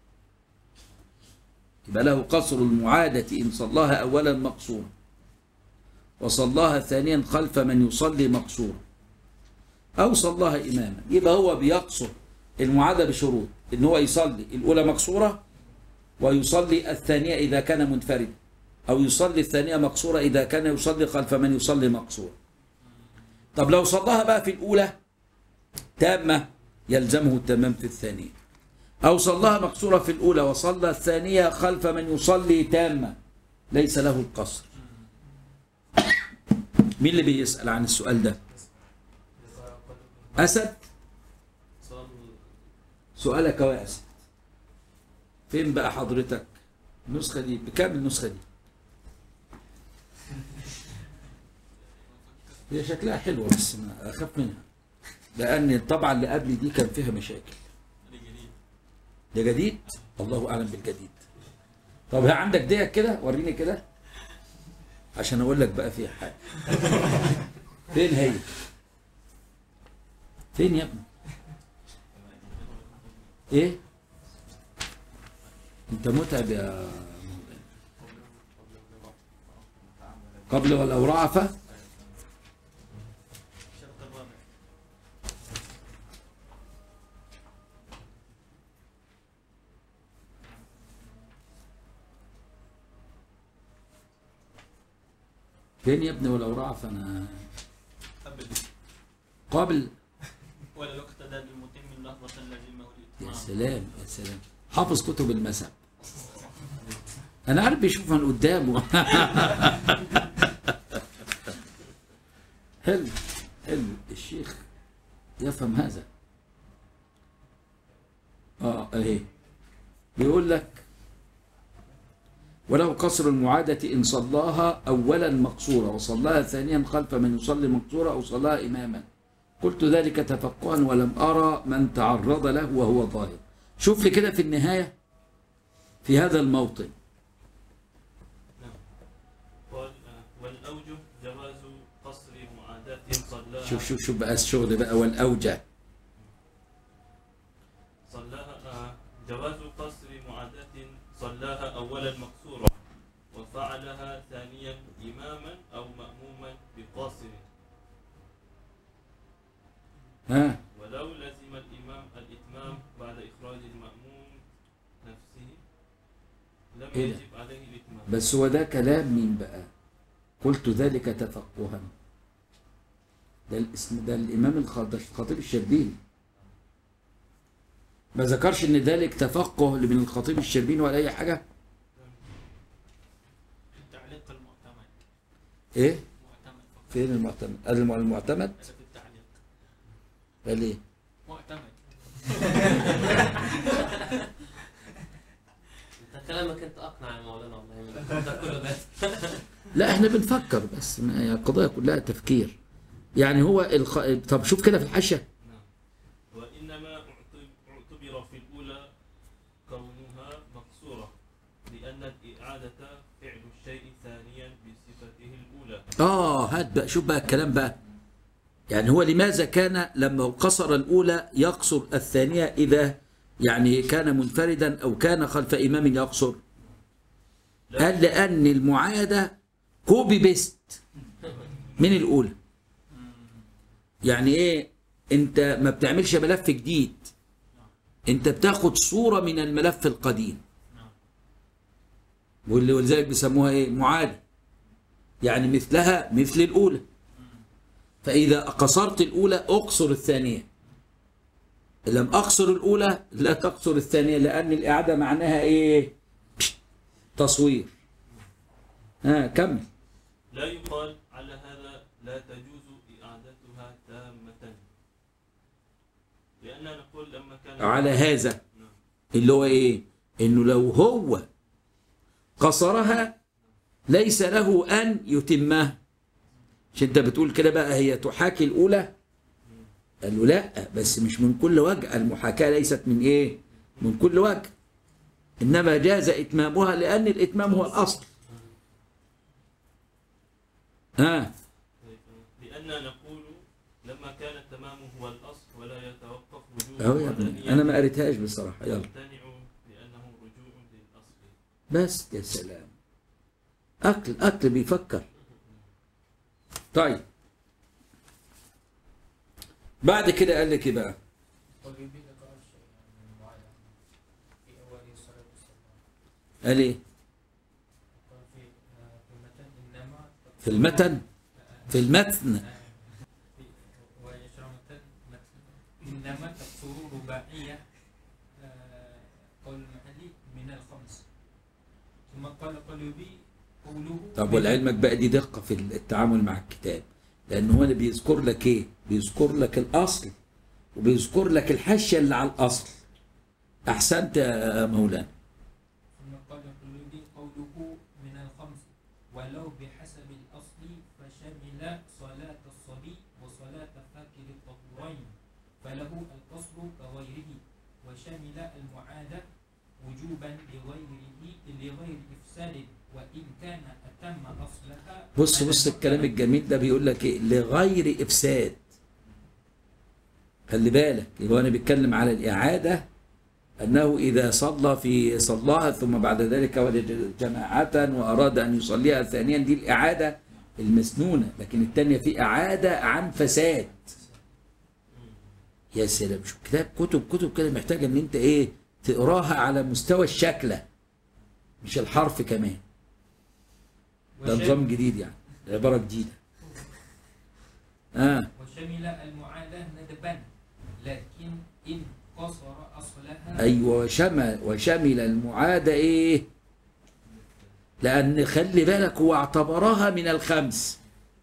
يبقى له قصر المعادة إن صلاها أولا مقصورة وصلاها ثانيا خلف من يصلي مقصورة أو صلاها إماما يبقى هو بيقصر المعادة بشروط إن هو يصلي الأولى مقصورة ويصلي الثانية إذا كان منفردا أو يصلي الثانية مقصورة إذا كان يصلي خلف من يصلي مقصورة طب لو صلاها بقى في الأولى تامة يلزمه التمام في الثانية أو صلاها مقصورة في الأولى وصلى الثانية خلف من يصلي تامة ليس له القصر مين اللي بيسأل عن السؤال ده أسد صال سؤالك يا أسد فين بقى حضرتك النسخة دي بكام النسخة دي هي شكلها حلوة بس ما أخاف منها لأن الطبعة اللي قبل دي كان فيها مشاكل ده جديد الله أعلم بالجديد طب ها عندك ديت كده وريني كده عشان أقول لك بقى فيها حاجة فين هي فين يا ابني ايه انت متعب يا مولانا قبل ولو رعف الشرط الرابع فين يا ابني ولو رعف انا قبل قبل ولو اقتدى بالمتم اللحظة اللازمة يا والإتمام سلام يا سلام حافظ كتب المذهب انا عارف بيشوف من قدامه حلو حلو الشيخ يفهم هذا اه اهي بيقول لك ولو قصر المعادة إن صلاها أولا مقصورة وصلاها ثانيا خلف من يصلي مقصورة أو صلاها إماما قلت ذلك تفقها ولم أرى من تعرض له وهو ظاهر شوف لي كده في النهاية في هذا الموطن قال آه، والأوجه جواز قصر معاداة صلاها شوف شوف شوف بقى الشغل بقى والأوجه صلاها آه، جواز قصر معاداة صلاها أولا مقصورة وفعلها ثانيا إماما أو مأموما بقاصر ها ولو لزم الإمام الإتمام بعد إخراج المأموم نفسه لم إيه ده؟ يجب عليه الإتمام بس هو ده كلام مين بقى قلت ذلك تفقها ده الاسم ده الإمام الخ- الخطيب الشربيني ما ذكرش ان ذلك تفقه من الخطيب الشربيني ولا اي حاجه التعليق المعتمد ايه معتمد فقط فين المعتمد الم- المعتمد ليس في التعليق قال ايه معتمد انت كلامك انت اقنع يا مولانا والله من ده كله ده لا احنا بنفكر بس ما هي القضايا كلها تفكير يعني هو الخ... طب شوف كده في الحاشيه نعم وإنما اعتب- اعتبر في الأولى كونها مقصورة لأن الإعادة فعل الشيء ثانيا بصفته الأولى اه هات بقى شوف بقى الكلام بقى يعني هو لماذا كان لما قصر الأولى يقصر الثانية إذا يعني كان منفردا أو كان خلف إمام يقصر قال لأن المعادة كوبي بيست من الأولى يعني إيه أنت ما بتعملش ملف جديد أنت بتاخد صورة من الملف القديم واللي ولذلك بيسموها إيه معادة يعني مثلها مثل الأولى فإذا قصرت الأولى أقصر الثانية لم أقصر الأولى لا تقصر الثانية لأن الإعادة معناها إيه تصوير ها كمل لا يقال على هذا لا تجوز إعادتها تامة لأننا نقول لما كان على هذا نعم. اللي هو إيه إنه لو هو قصرها ليس له أن يتمها مش أنت بتقول كده بقى هي تحاكي الأولى قال له لا بس مش من كل وجه المحاكاة ليست من إيه من كل وجه إنما جاز إتمامها لأن الإتمام هو الأصل ها لأننا نقول لما كان التمام هو الأصل ولا يتوقف وجوب أهو يا ابني أنا ما قريتهاش بصراحة يلا يمتنع لأنه رجوع للأصل بس يا سلام أكل أكل بيفكر طيب بعد كده قال لك ايه بقى والبيبي ذكر شيء من المعاينة في أول الصلاة والسلام قال ايه قال في آه، في المتن إنما في المتن في المتن ويشرع متن متن إنما تقصر رباعية آه، قول المحلي من الخمس ثم قال قلبي قوله طب ولعلمك بقى دي دقة في التعامل مع الكتاب لأن هو اللي بيذكر لك ايه بيذكر لك الأصل وبيذكر لك الحاشية اللي على الأصل أحسنت يا مولانا ثم قال قلبي قوله من الخمس ولو بحسب الأصل فشمل صلاة الصبي وصلاة فاكر الطهورين فله القصر كغيره وشمل المعادة وجوبا لغيره لغير إفساد وإن كان أتم أصلها بص بص الكلام الجميل ده بيقول لك ايه لغير افساد خلي بالك يبقى انا بيتكلم على الاعاده انه اذا صلى في صلاها ثم بعد ذلك وجد جماعه واراد ان يصليها ثانيا دي الاعاده المسنونه لكن الثانيه في اعاده عن فساد يا سلام شو كتاب كتب كتب كده محتاجه ان انت ايه تقراها على مستوى الشكله مش الحرف كمان ده وشمل- نظام جديد يعني عباره جديده اه وشمل المعادة ندبا لكن إن قصر أصلها ايوه وشمل وشمل المعاده ايه لان خلي بالك هو اعتبرها من الخمس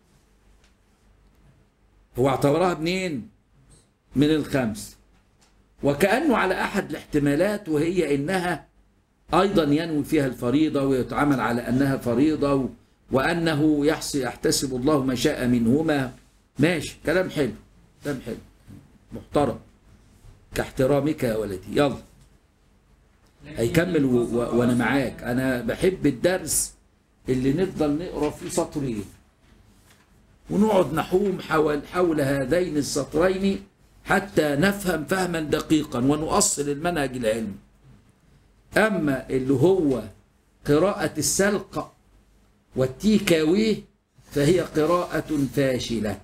هو اعتبرها منين من الخمس وكانه على احد الاحتمالات وهي انها ايضا ينوي فيها الفريضه ويتعامل على انها فريضه و- وانه يحصي يحتسب الله ما شاء منهما ماشي كلام حلو كلام حلو محترم كاحترامك يا ولدي يلا لكن هيكمل إن و... قصر و... وانا أصلها- معاك انا بحب الدرس اللي نفضل نقرا فيه سطرين ونقعد نحوم حول حول هذين السطرين حتى نفهم فهما دقيقا ونؤصل المنهج العلمي اما اللي هو قراءة السلق والتيكاويه فهي قراءة فاشلة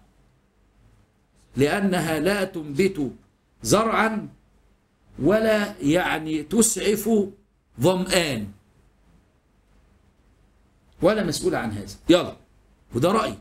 لأنها لا تنبت زرعا ولا يعني تسعف ظمآن ولا مسؤول عن هذا يلا وده رأي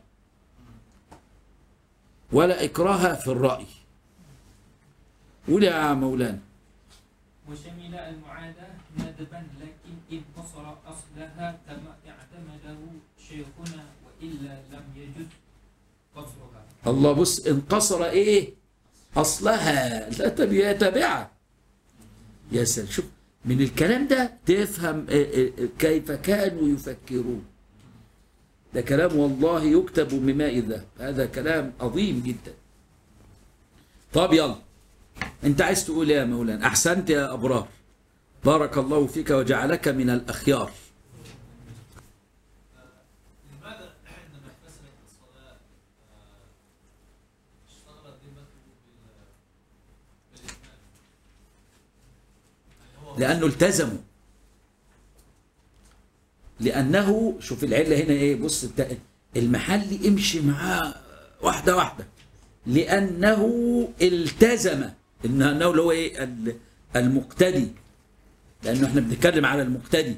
ولا إكراه في الرأي قول يا مولانا وشمل المعادة ندبا لكن إن قصر أصلها كما اعتمده شيخنا وإلا لم يجد قصرها الله بص انقصر ايه اصلها لا تبي تابعة يا سلام شوف من الكلام ده تفهم آه، آه، آه، كيف كانوا يفكرون ده كلام والله يكتب بماء الذهب هذا كلام عظيم جدا طب يلا انت عايز تقول ايه يا مولانا احسنت يا ابرار بارك الله فيك وجعلك من الاخيار لماذا عندما فسدت الصلاة آه، اشتغلت ذمته بال- بالإتمام؟ يعني هو لانه التزموا لانه شوف العله هنا ايه بص الت- المحل امشي معاه واحده واحده لانه التزم انه انه اللي هو ايه ال- المقتدي لانه احنا بنتكلم على المقتدي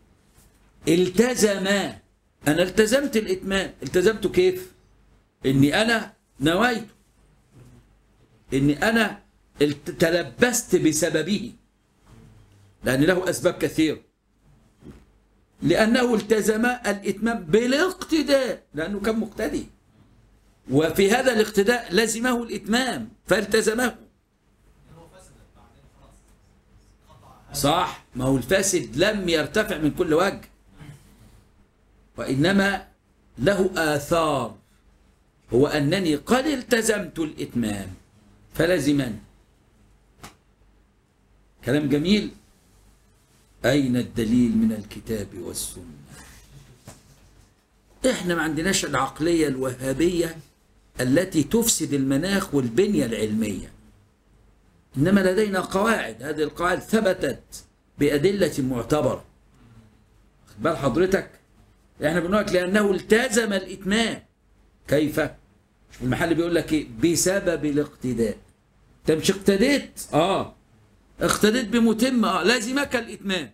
التزم انا التزمت الاتمام التزمته كيف اني انا نويت اني انا الت- تلبست بسببه لأن له أسباب كثيرة لأنه التزم الإتمام بالاقتداء لأنه كان مقتدي وفي هذا الاقتداء لزمه الإتمام فالتزمه هو فسدت بعدين خلاص قطع هذا صح ما هو الفاسد لم يرتفع من كل وجه وإنما له آثار هو أنني قد التزمت الإتمام فلزمني كلام جميل أين الدليل من الكتاب والسنة إحنا ما عندناش العقلية الوهابية التي تفسد المناخ والبنية العلمية إنما لدينا قواعد هذه القواعد ثبتت بأدلة معتبرة خد بال حضرتك احنا بنقول لك لأنه التزم الإتمام كيف شوف المحل بيقول لك ايه بسبب الاقتداء انت مش اقتديت اه اقتديت بمتم اه لازمك الإتمام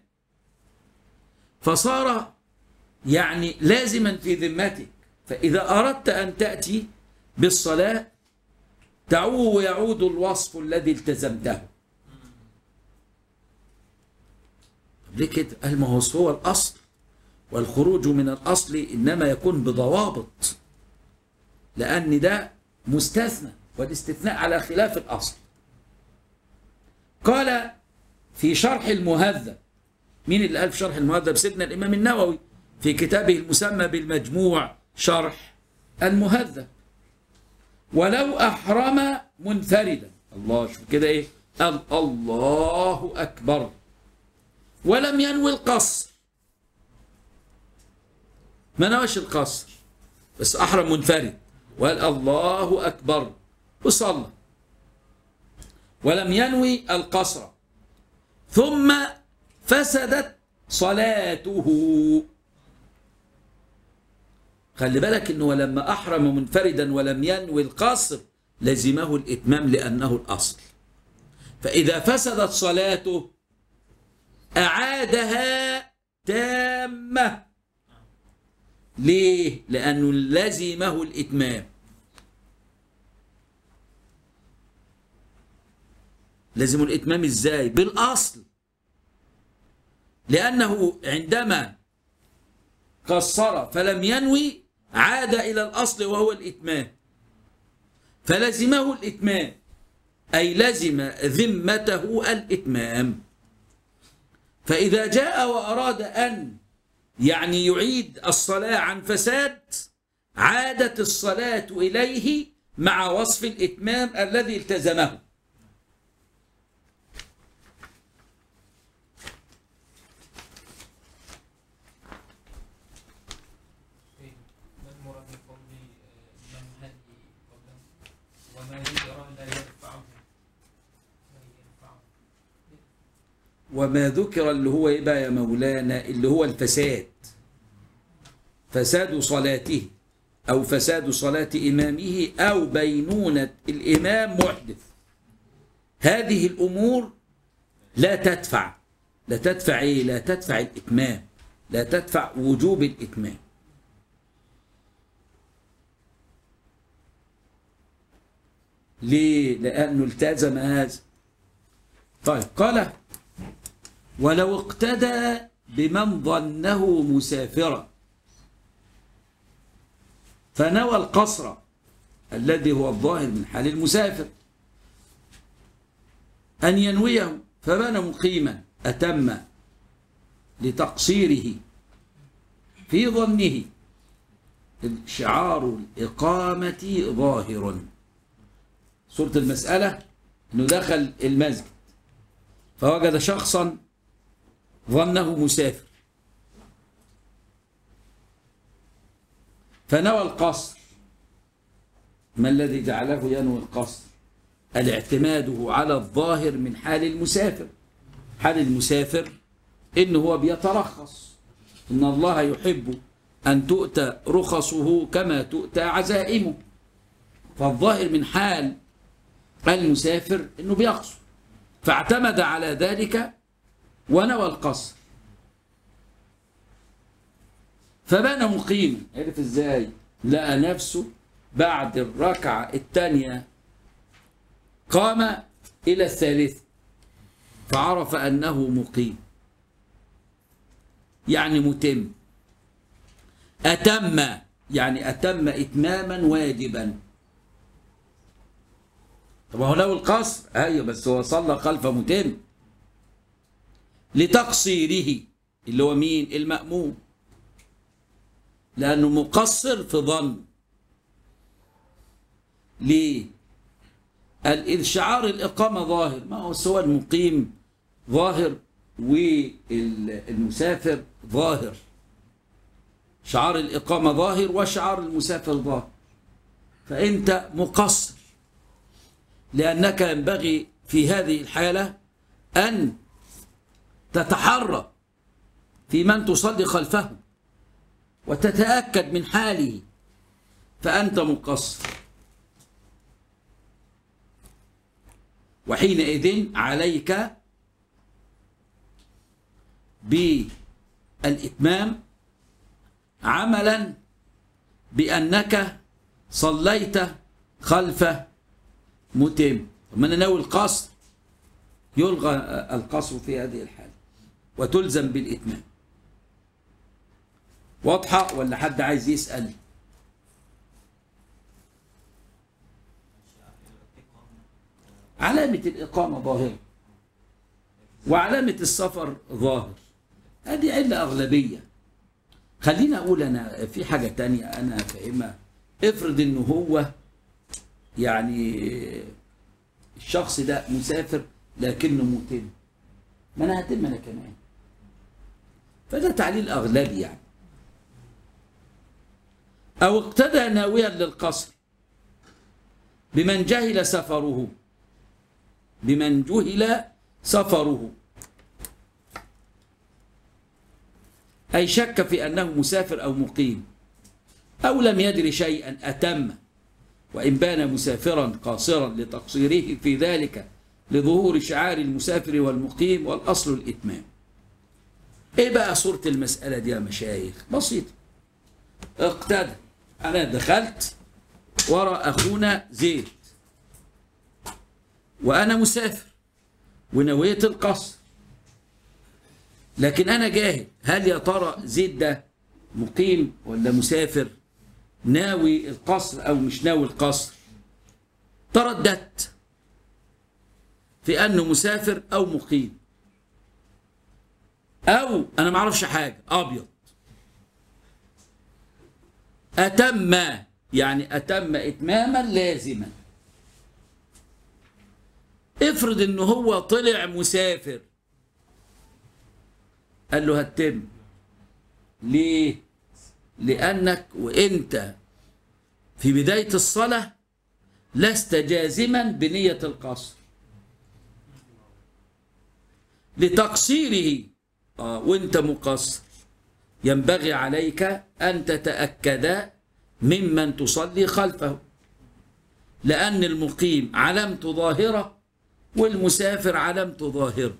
فصار يعني لازما في ذمتك فإذا أردت أن تأتي بالصلاة تعود ويعود الوصف الذي التزمته طب ليه كده؟ قال ما هو هو الأصل والخروج من الأصل إنما يكون بضوابط لأن ده مستثنى والاستثناء على خلاف الأصل قال في شرح المهذب مين اللي قال في شرح المهذب سيدنا الإمام النووي في كتابه المسمى بالمجموع شرح المهذب ولو أحرم منفردا الله شوف كده إيه قال الله أكبر ولم ينوي القصر ما نواش القصر بس أحرم منفرد وقال الله أكبر وصلى ولم ينوي القصر ثم فسدت صلاته خلي بالك انه لما احرم منفردا ولم ينوي القصر لزمه الاتمام لانه الاصل فاذا فسدت صلاته اعادها تامه ليه لانه لزمه الاتمام لزم الاتمام ازاي بالاصل لانه عندما قصر فلم ينوي عاد إلى الأصل وهو الإتمام فلزمه الإتمام أي لزم ذمته الإتمام فإذا جاء وأراد أن يعني يعيد الصلاة عن فساد عادت الصلاة إليه مع وصف الإتمام الذي التزمه إيه، ما المراد من قوله آه، من هدي قوله وما يرى لا ينفعه لا ينفعه وما ذكر اللي هو ايه بقى يا مولانا اللي هو الفساد فساد صلاته او فساد صلاة امامه او بينونة الامام محدث هذه الامور لا تدفع لا تدفع ايه لا تدفع الاتمام لا تدفع وجوب الاتمام ليه لانه التزم هذا طيب قال ولو اقتدى بمن ظنه مسافرا فنوى القصر الذي هو الظاهر من حال المسافر أن ينويه فبان مقيما أتم لتقصيره في ظنه إذ شعار الإقامة ظاهر سورة المسألة أنه دخل المسجد فوجد شخصا ظنه مسافر فنوى القصر ما الذي جعله ينوي القصر الاعتماده على الظاهر من حال المسافر حال المسافر إن هو بيترخص إن الله يحب أن تؤتى رخصه كما تؤتى عزائمه فالظاهر من حال المسافر إنه بيقصر فاعتمد على ذلك ونوى القصر فبان مقيما عرف ازاي لقى نفسه بعد الركعة الثانية قام إلى الثالث فعرف أنه مقيم يعني متم أتم يعني أتم إتماما واجبا طب هو له القصر أيوة بس هو صلى خلف متم لتقصيره اللي هو مين المأموم لأنه مقصر في ظن ليه الشعار الإقامة ظاهر ما هو سوى المقيم ظاهر والمسافر ظاهر شعار الإقامة ظاهر وشعار المسافر ظاهر فأنت مقصر لأنك ينبغي في هذه الحالة أن تتحرى في من تصلي خلفه وتتأكد من حاله فأنت مقصر وحينئذ عليك بالإتمام عملا بأنك صليت خلف متم من ناوي القصر يلغى القصر في هذه الحالة وتلزم بالإتمام واضحة ولا حد عايز يسأل علامة الإقامة ظاهرة وعلامة السفر ظاهر هذه علة أغلبية خلينا أقول أنا في حاجة تانية أنا فاهمها افرض إنه هو يعني الشخص ده مسافر لكنه متم ما أنا هتم أنا كمان فده تعليل أغلبي يعني أو اقتدى ناويا للقصر بمن جهل سفره بمن جهل سفره أي شك في أنه مسافر أو مقيم أو لم يدر شيئا أتم وإن بان مسافرا قاصرا لتقصيره في ذلك لظهور شعار المسافر والمقيم والأصل الإتمام إيه بقى صورة المسألة دي يا مشايخ بسيطة اقتدى أنا دخلت ورا أخونا زيد وأنا مسافر ونويت القصر لكن أنا جاهل هل يا ترى زيد ده مقيم ولا مسافر ناوي القصر أو مش ناوي القصر ترددت في أنه مسافر أو مقيم أو أنا ما أعرفش حاجة أبيض أتم يعني أتم إتماما لازما افرض إنه هو طلع مسافر قال له هتم ليه؟ لأنك وأنت في بداية الصلاة لست جازما بنية القصر لتقصيره آه وانت مقصر ينبغي عليك أن تتأكد ممن تصلي خلفه لأن المقيم علامة ظاهرة والمسافر علامة ظاهرة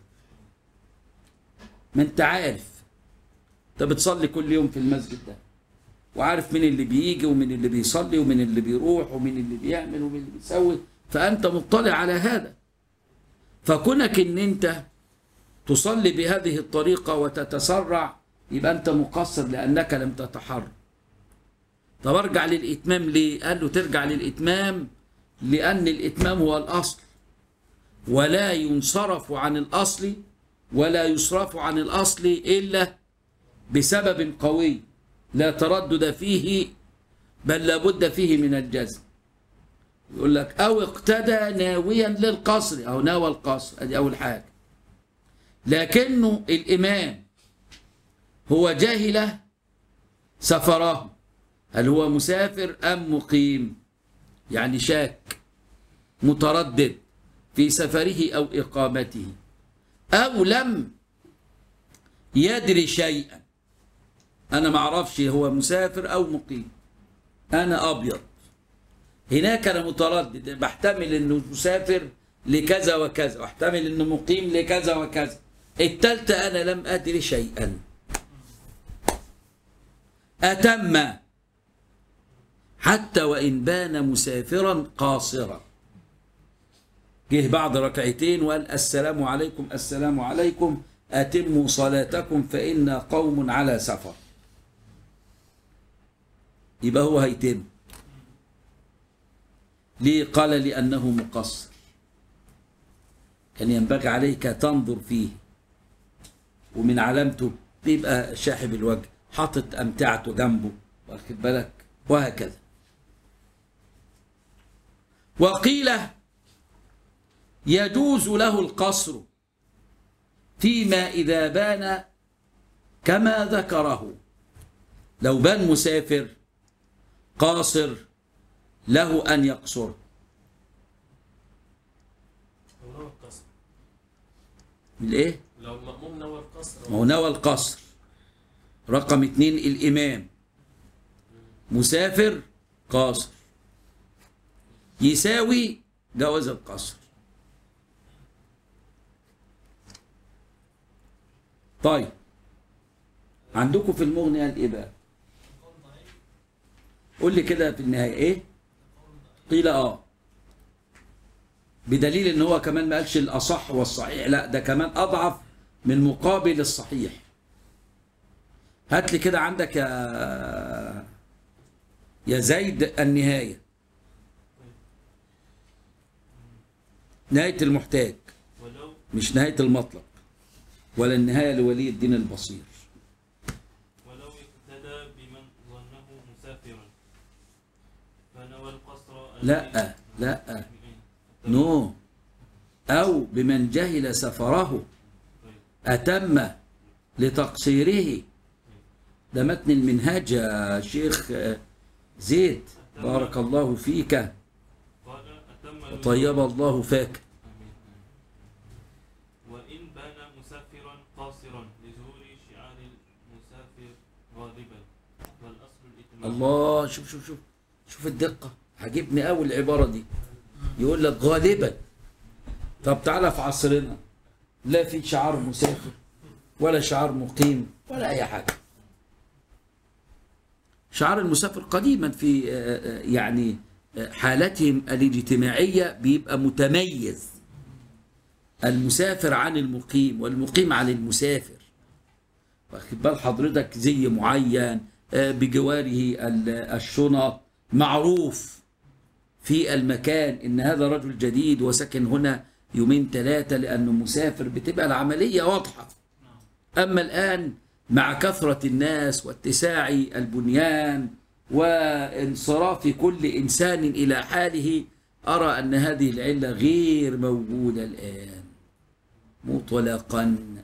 ما انت عارف انت بتصلي كل يوم في المسجد ده وعارف مين اللي بيجي ومين اللي بيصلي ومين اللي بيروح ومين اللي بيعمل ومين اللي بيسوي فأنت مطلع على هذا فكونك ان انت تصلي بهذه الطريقة وتتسرع يبقى أنت مقصر لأنك لم تتحرك طب ارجع للإتمام ليه؟ قال له ترجع للإتمام لأن الإتمام هو الأصل ولا ينصرف عن الأصل ولا يصرف عن الأصل إلا بسبب قوي لا تردد فيه بل لابد فيه من الجزم يقول لك أو اقتدى ناويا للقصر أو ناوى القصر أدي أول حاجة لكنه الإمام هو جاهل سفره هل هو مسافر أم مقيم يعني شاك متردد في سفره أو إقامته أو لم يدري شيئا أنا ما أعرفش هو مسافر أو مقيم أنا أبيض هناك أنا متردد بحتمل أنه مسافر لكذا وكذا واحتمل أنه مقيم لكذا وكذا التالتة أنا لم أدري شيئا أتم حتى وإن بان مسافرا قاصرا جه بعد ركعتين وقال السلام عليكم السلام عليكم أتموا صلاتكم فإنا قوم على سفر يبقى هو هيتم ليه قال لأنه مقصر كان ينبغي عليك تنظر فيه ومن علامته بيبقى شاحب الوجه حاطط أمتعته جنبه واخد بالك وهكذا وقيل يجوز له القصر فيما إذا بان كما ذكره لو بان مسافر قاصر له أن يقصر لو نوى القصر الإيه؟ لو المأموم نوى القصر ما هو نوى القصر رقم اتنين الإمام مسافر قاصر يساوي جواز القصر طيب عندكم في المغني قال ايه بقى قول لي كده في النهايه ايه قيل اه بدليل ان هو كمان ما قالش الاصح والصحيح لا ده كمان اضعف من مقابل الصحيح هات لي كده عندك يا يا زيد النهايه نهايه المحتاج ولو مش نهايه المطلب ولا النهايه لولي الدين البصير ولو اقتدى بمن ظنه مسافرا فنوى القصر لا لا نو أو بمن جهل سفره أتم لتقصيره ده متن المنهاج يا شيخ زيد بارك الله فيك قال أتم وطيب الله فاك آمين. وإن بان مسافرا قاصرا لظهور شعار المسافر غالبا والأصل الإتمام الله شوف شوف شوف شوف الدقة عجبني قوي العبارة دي يقول لك غالبا طب تعالى في عصرنا لا في شعار مسافر ولا شعار مقيم ولا أي حاجة شعار المسافر قديما في آه، آه، يعني آه، حالتهم الاجتماعية بيبقى متميز المسافر عن المقيم والمقيم عن المسافر واخد بال حضرتك زي معين آه، بجواره ال- الشنط معروف في المكان ان هذا رجل جديد وسكن هنا يومين ثلاثة لأنه مسافر بتبقى العملية واضحة أما الآن مع كثرة الناس واتساع البنيان وانصراف كل إنسان إلى حاله أرى أن هذه العلة غير موجودة الآن مطلقا عندنا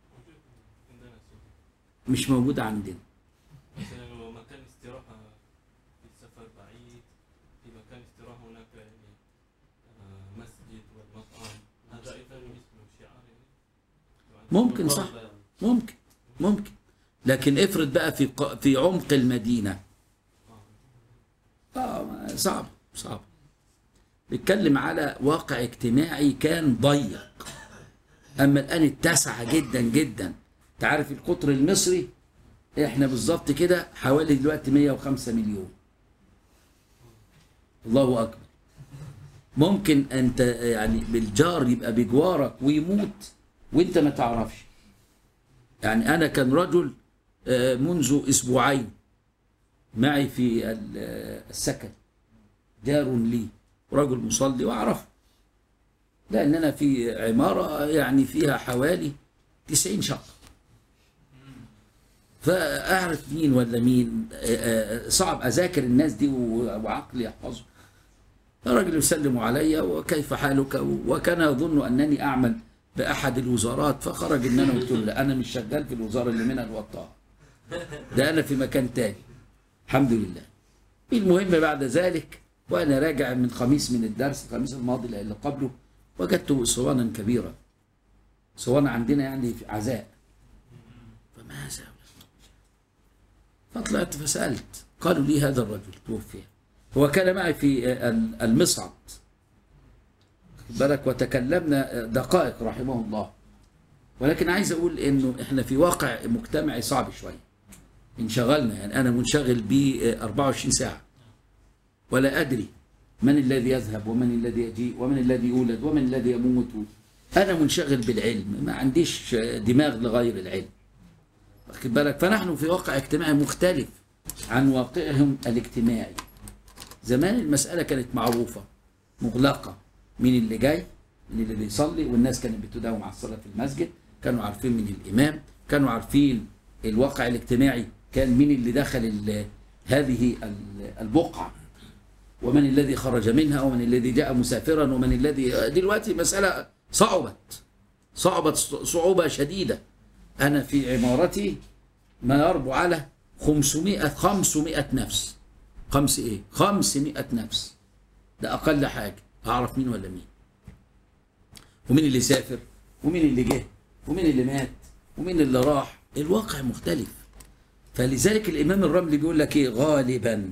سوق. مش موجودة عندنا مثلا لو مكان استراحة في السفر بعيد في مكان استراحة هناك يعني آه، مسجد والمطعم هذا أيضا اسمه شعار يعني ممكن صح بالضبط يعني. ممكن ممكن لكن افرض بقى في ق- في عمق المدينة اه صعب صعب بيتكلم على واقع اجتماعي كان ضيق اما الان اتسع جدا جدا انت عارف القطر المصري احنا بالظبط كده حوالي دلوقتي 105 مليون الله اكبر ممكن انت يعني بالجار يبقى بجوارك ويموت وانت ما تعرفش يعني انا كان رجل آه، منذ اسبوعين معي في ال- آه، السكن جار لي رجل مصلي واعرفه لان انا في عماره يعني فيها حوالي 90 شقه فاعرف مين ولا مين آه، آه، صعب اذاكر الناس دي و- وعقلي يحفظه الرجل يسلم علي وكيف حالك وكان يظن انني اعمل باحد الوزارات فخرج ان انا قلت له لا انا مش شغال في الوزاره اللي منها الوطاء ده انا في مكان تاني الحمد لله المهم بعد ذلك وانا راجع من خميس من الدرس الخميس الماضي اللي قبله وجدت اسوانا كبيره اسوان عندنا يعني في عزاء فماذا فطلعت فسالت قالوا لي هذا الرجل توفي هو كان معي في ال- المصعد خد بالك وتكلمنا دقائق رحمه الله ولكن عايز اقول انه احنا في واقع مجتمعي صعب شويه انشغلنا يعني انا منشغل ب 24 ساعه ولا ادري من الذي يذهب ومن الذي يجيء ومن الذي يولد ومن الذي يموت أنا منشغل بالعلم ما عنديش دماغ لغير العلم واخد بالك فنحن في واقع اجتماعي مختلف عن واقعهم الاجتماعي زمان المسألة كانت معروفة مغلقة مين اللي جاي مين اللي بيصلي والناس كانت بتداوم على الصلاة في المسجد كانوا عارفين مين الإمام كانوا عارفين الواقع الاجتماعي كان مين اللي دخل ال- هذه ال- البقعة ومن الذي خرج منها ومن الذي جاء مسافرا ومن الذي دلوقتي مسألة صعبت صعبت صعوبة شديدة أنا في عمارتي ما يربو على 500 500 نفس خمس إيه 500 نفس ده أقل حاجة أعرف مين ولا مين ومين اللي سافر ومين اللي جه ومين اللي مات ومين اللي راح الواقع مختلف فلذلك الإمام الرملي بيقول لك إيه غالبا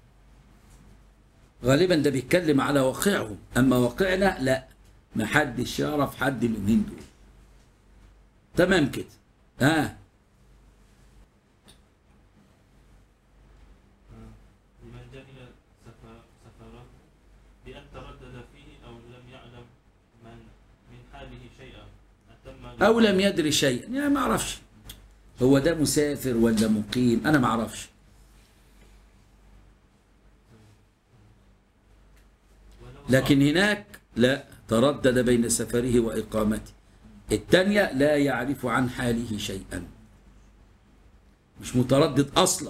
غالبا ده بيتكلم على واقعهم أما واقعنا لا ما حدش يعرف حد اليومين دول تمام كده ها لمن جهل سفر سفره بأن تردد فيه أو لم يعلم من من حاله شيئا أتم أو لم يدري شيئا يعني ما أعرفش هو ده مسافر ولا مقيم أنا ما أعرفش ولو لكن هناك لا تردد بين سفره وإقامته الثانية لا يعرف عن حاله شيئا مش متردد أصلا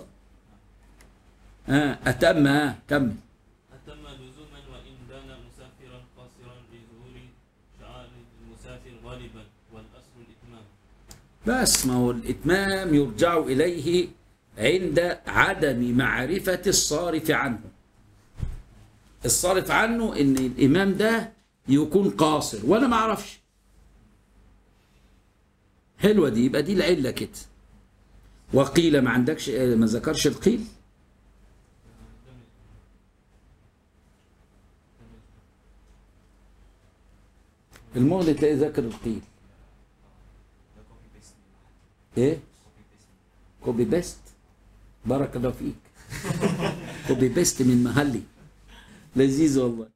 آه أتم آه كمل أتم لزوما وإن كان مسافرا قاصرا لظهور شعائر المسافر غالبا والأصل الإتمام بس ما هو الإتمام يرجع إليه عند عدم معرفة الصارف عنه الصارف عنه إن الإمام ده يكون قاصر وأنا ما أعرفش حلوة دي يبقى دي العلة كده وقيل ما عندكش ما ذكرش القيل المغني تلاقي ذاكر القيل ده كوبي بيست ايه كوبي بيست كوبي بيست بارك الله فيك كوبي بيست من محلي لذيذ والله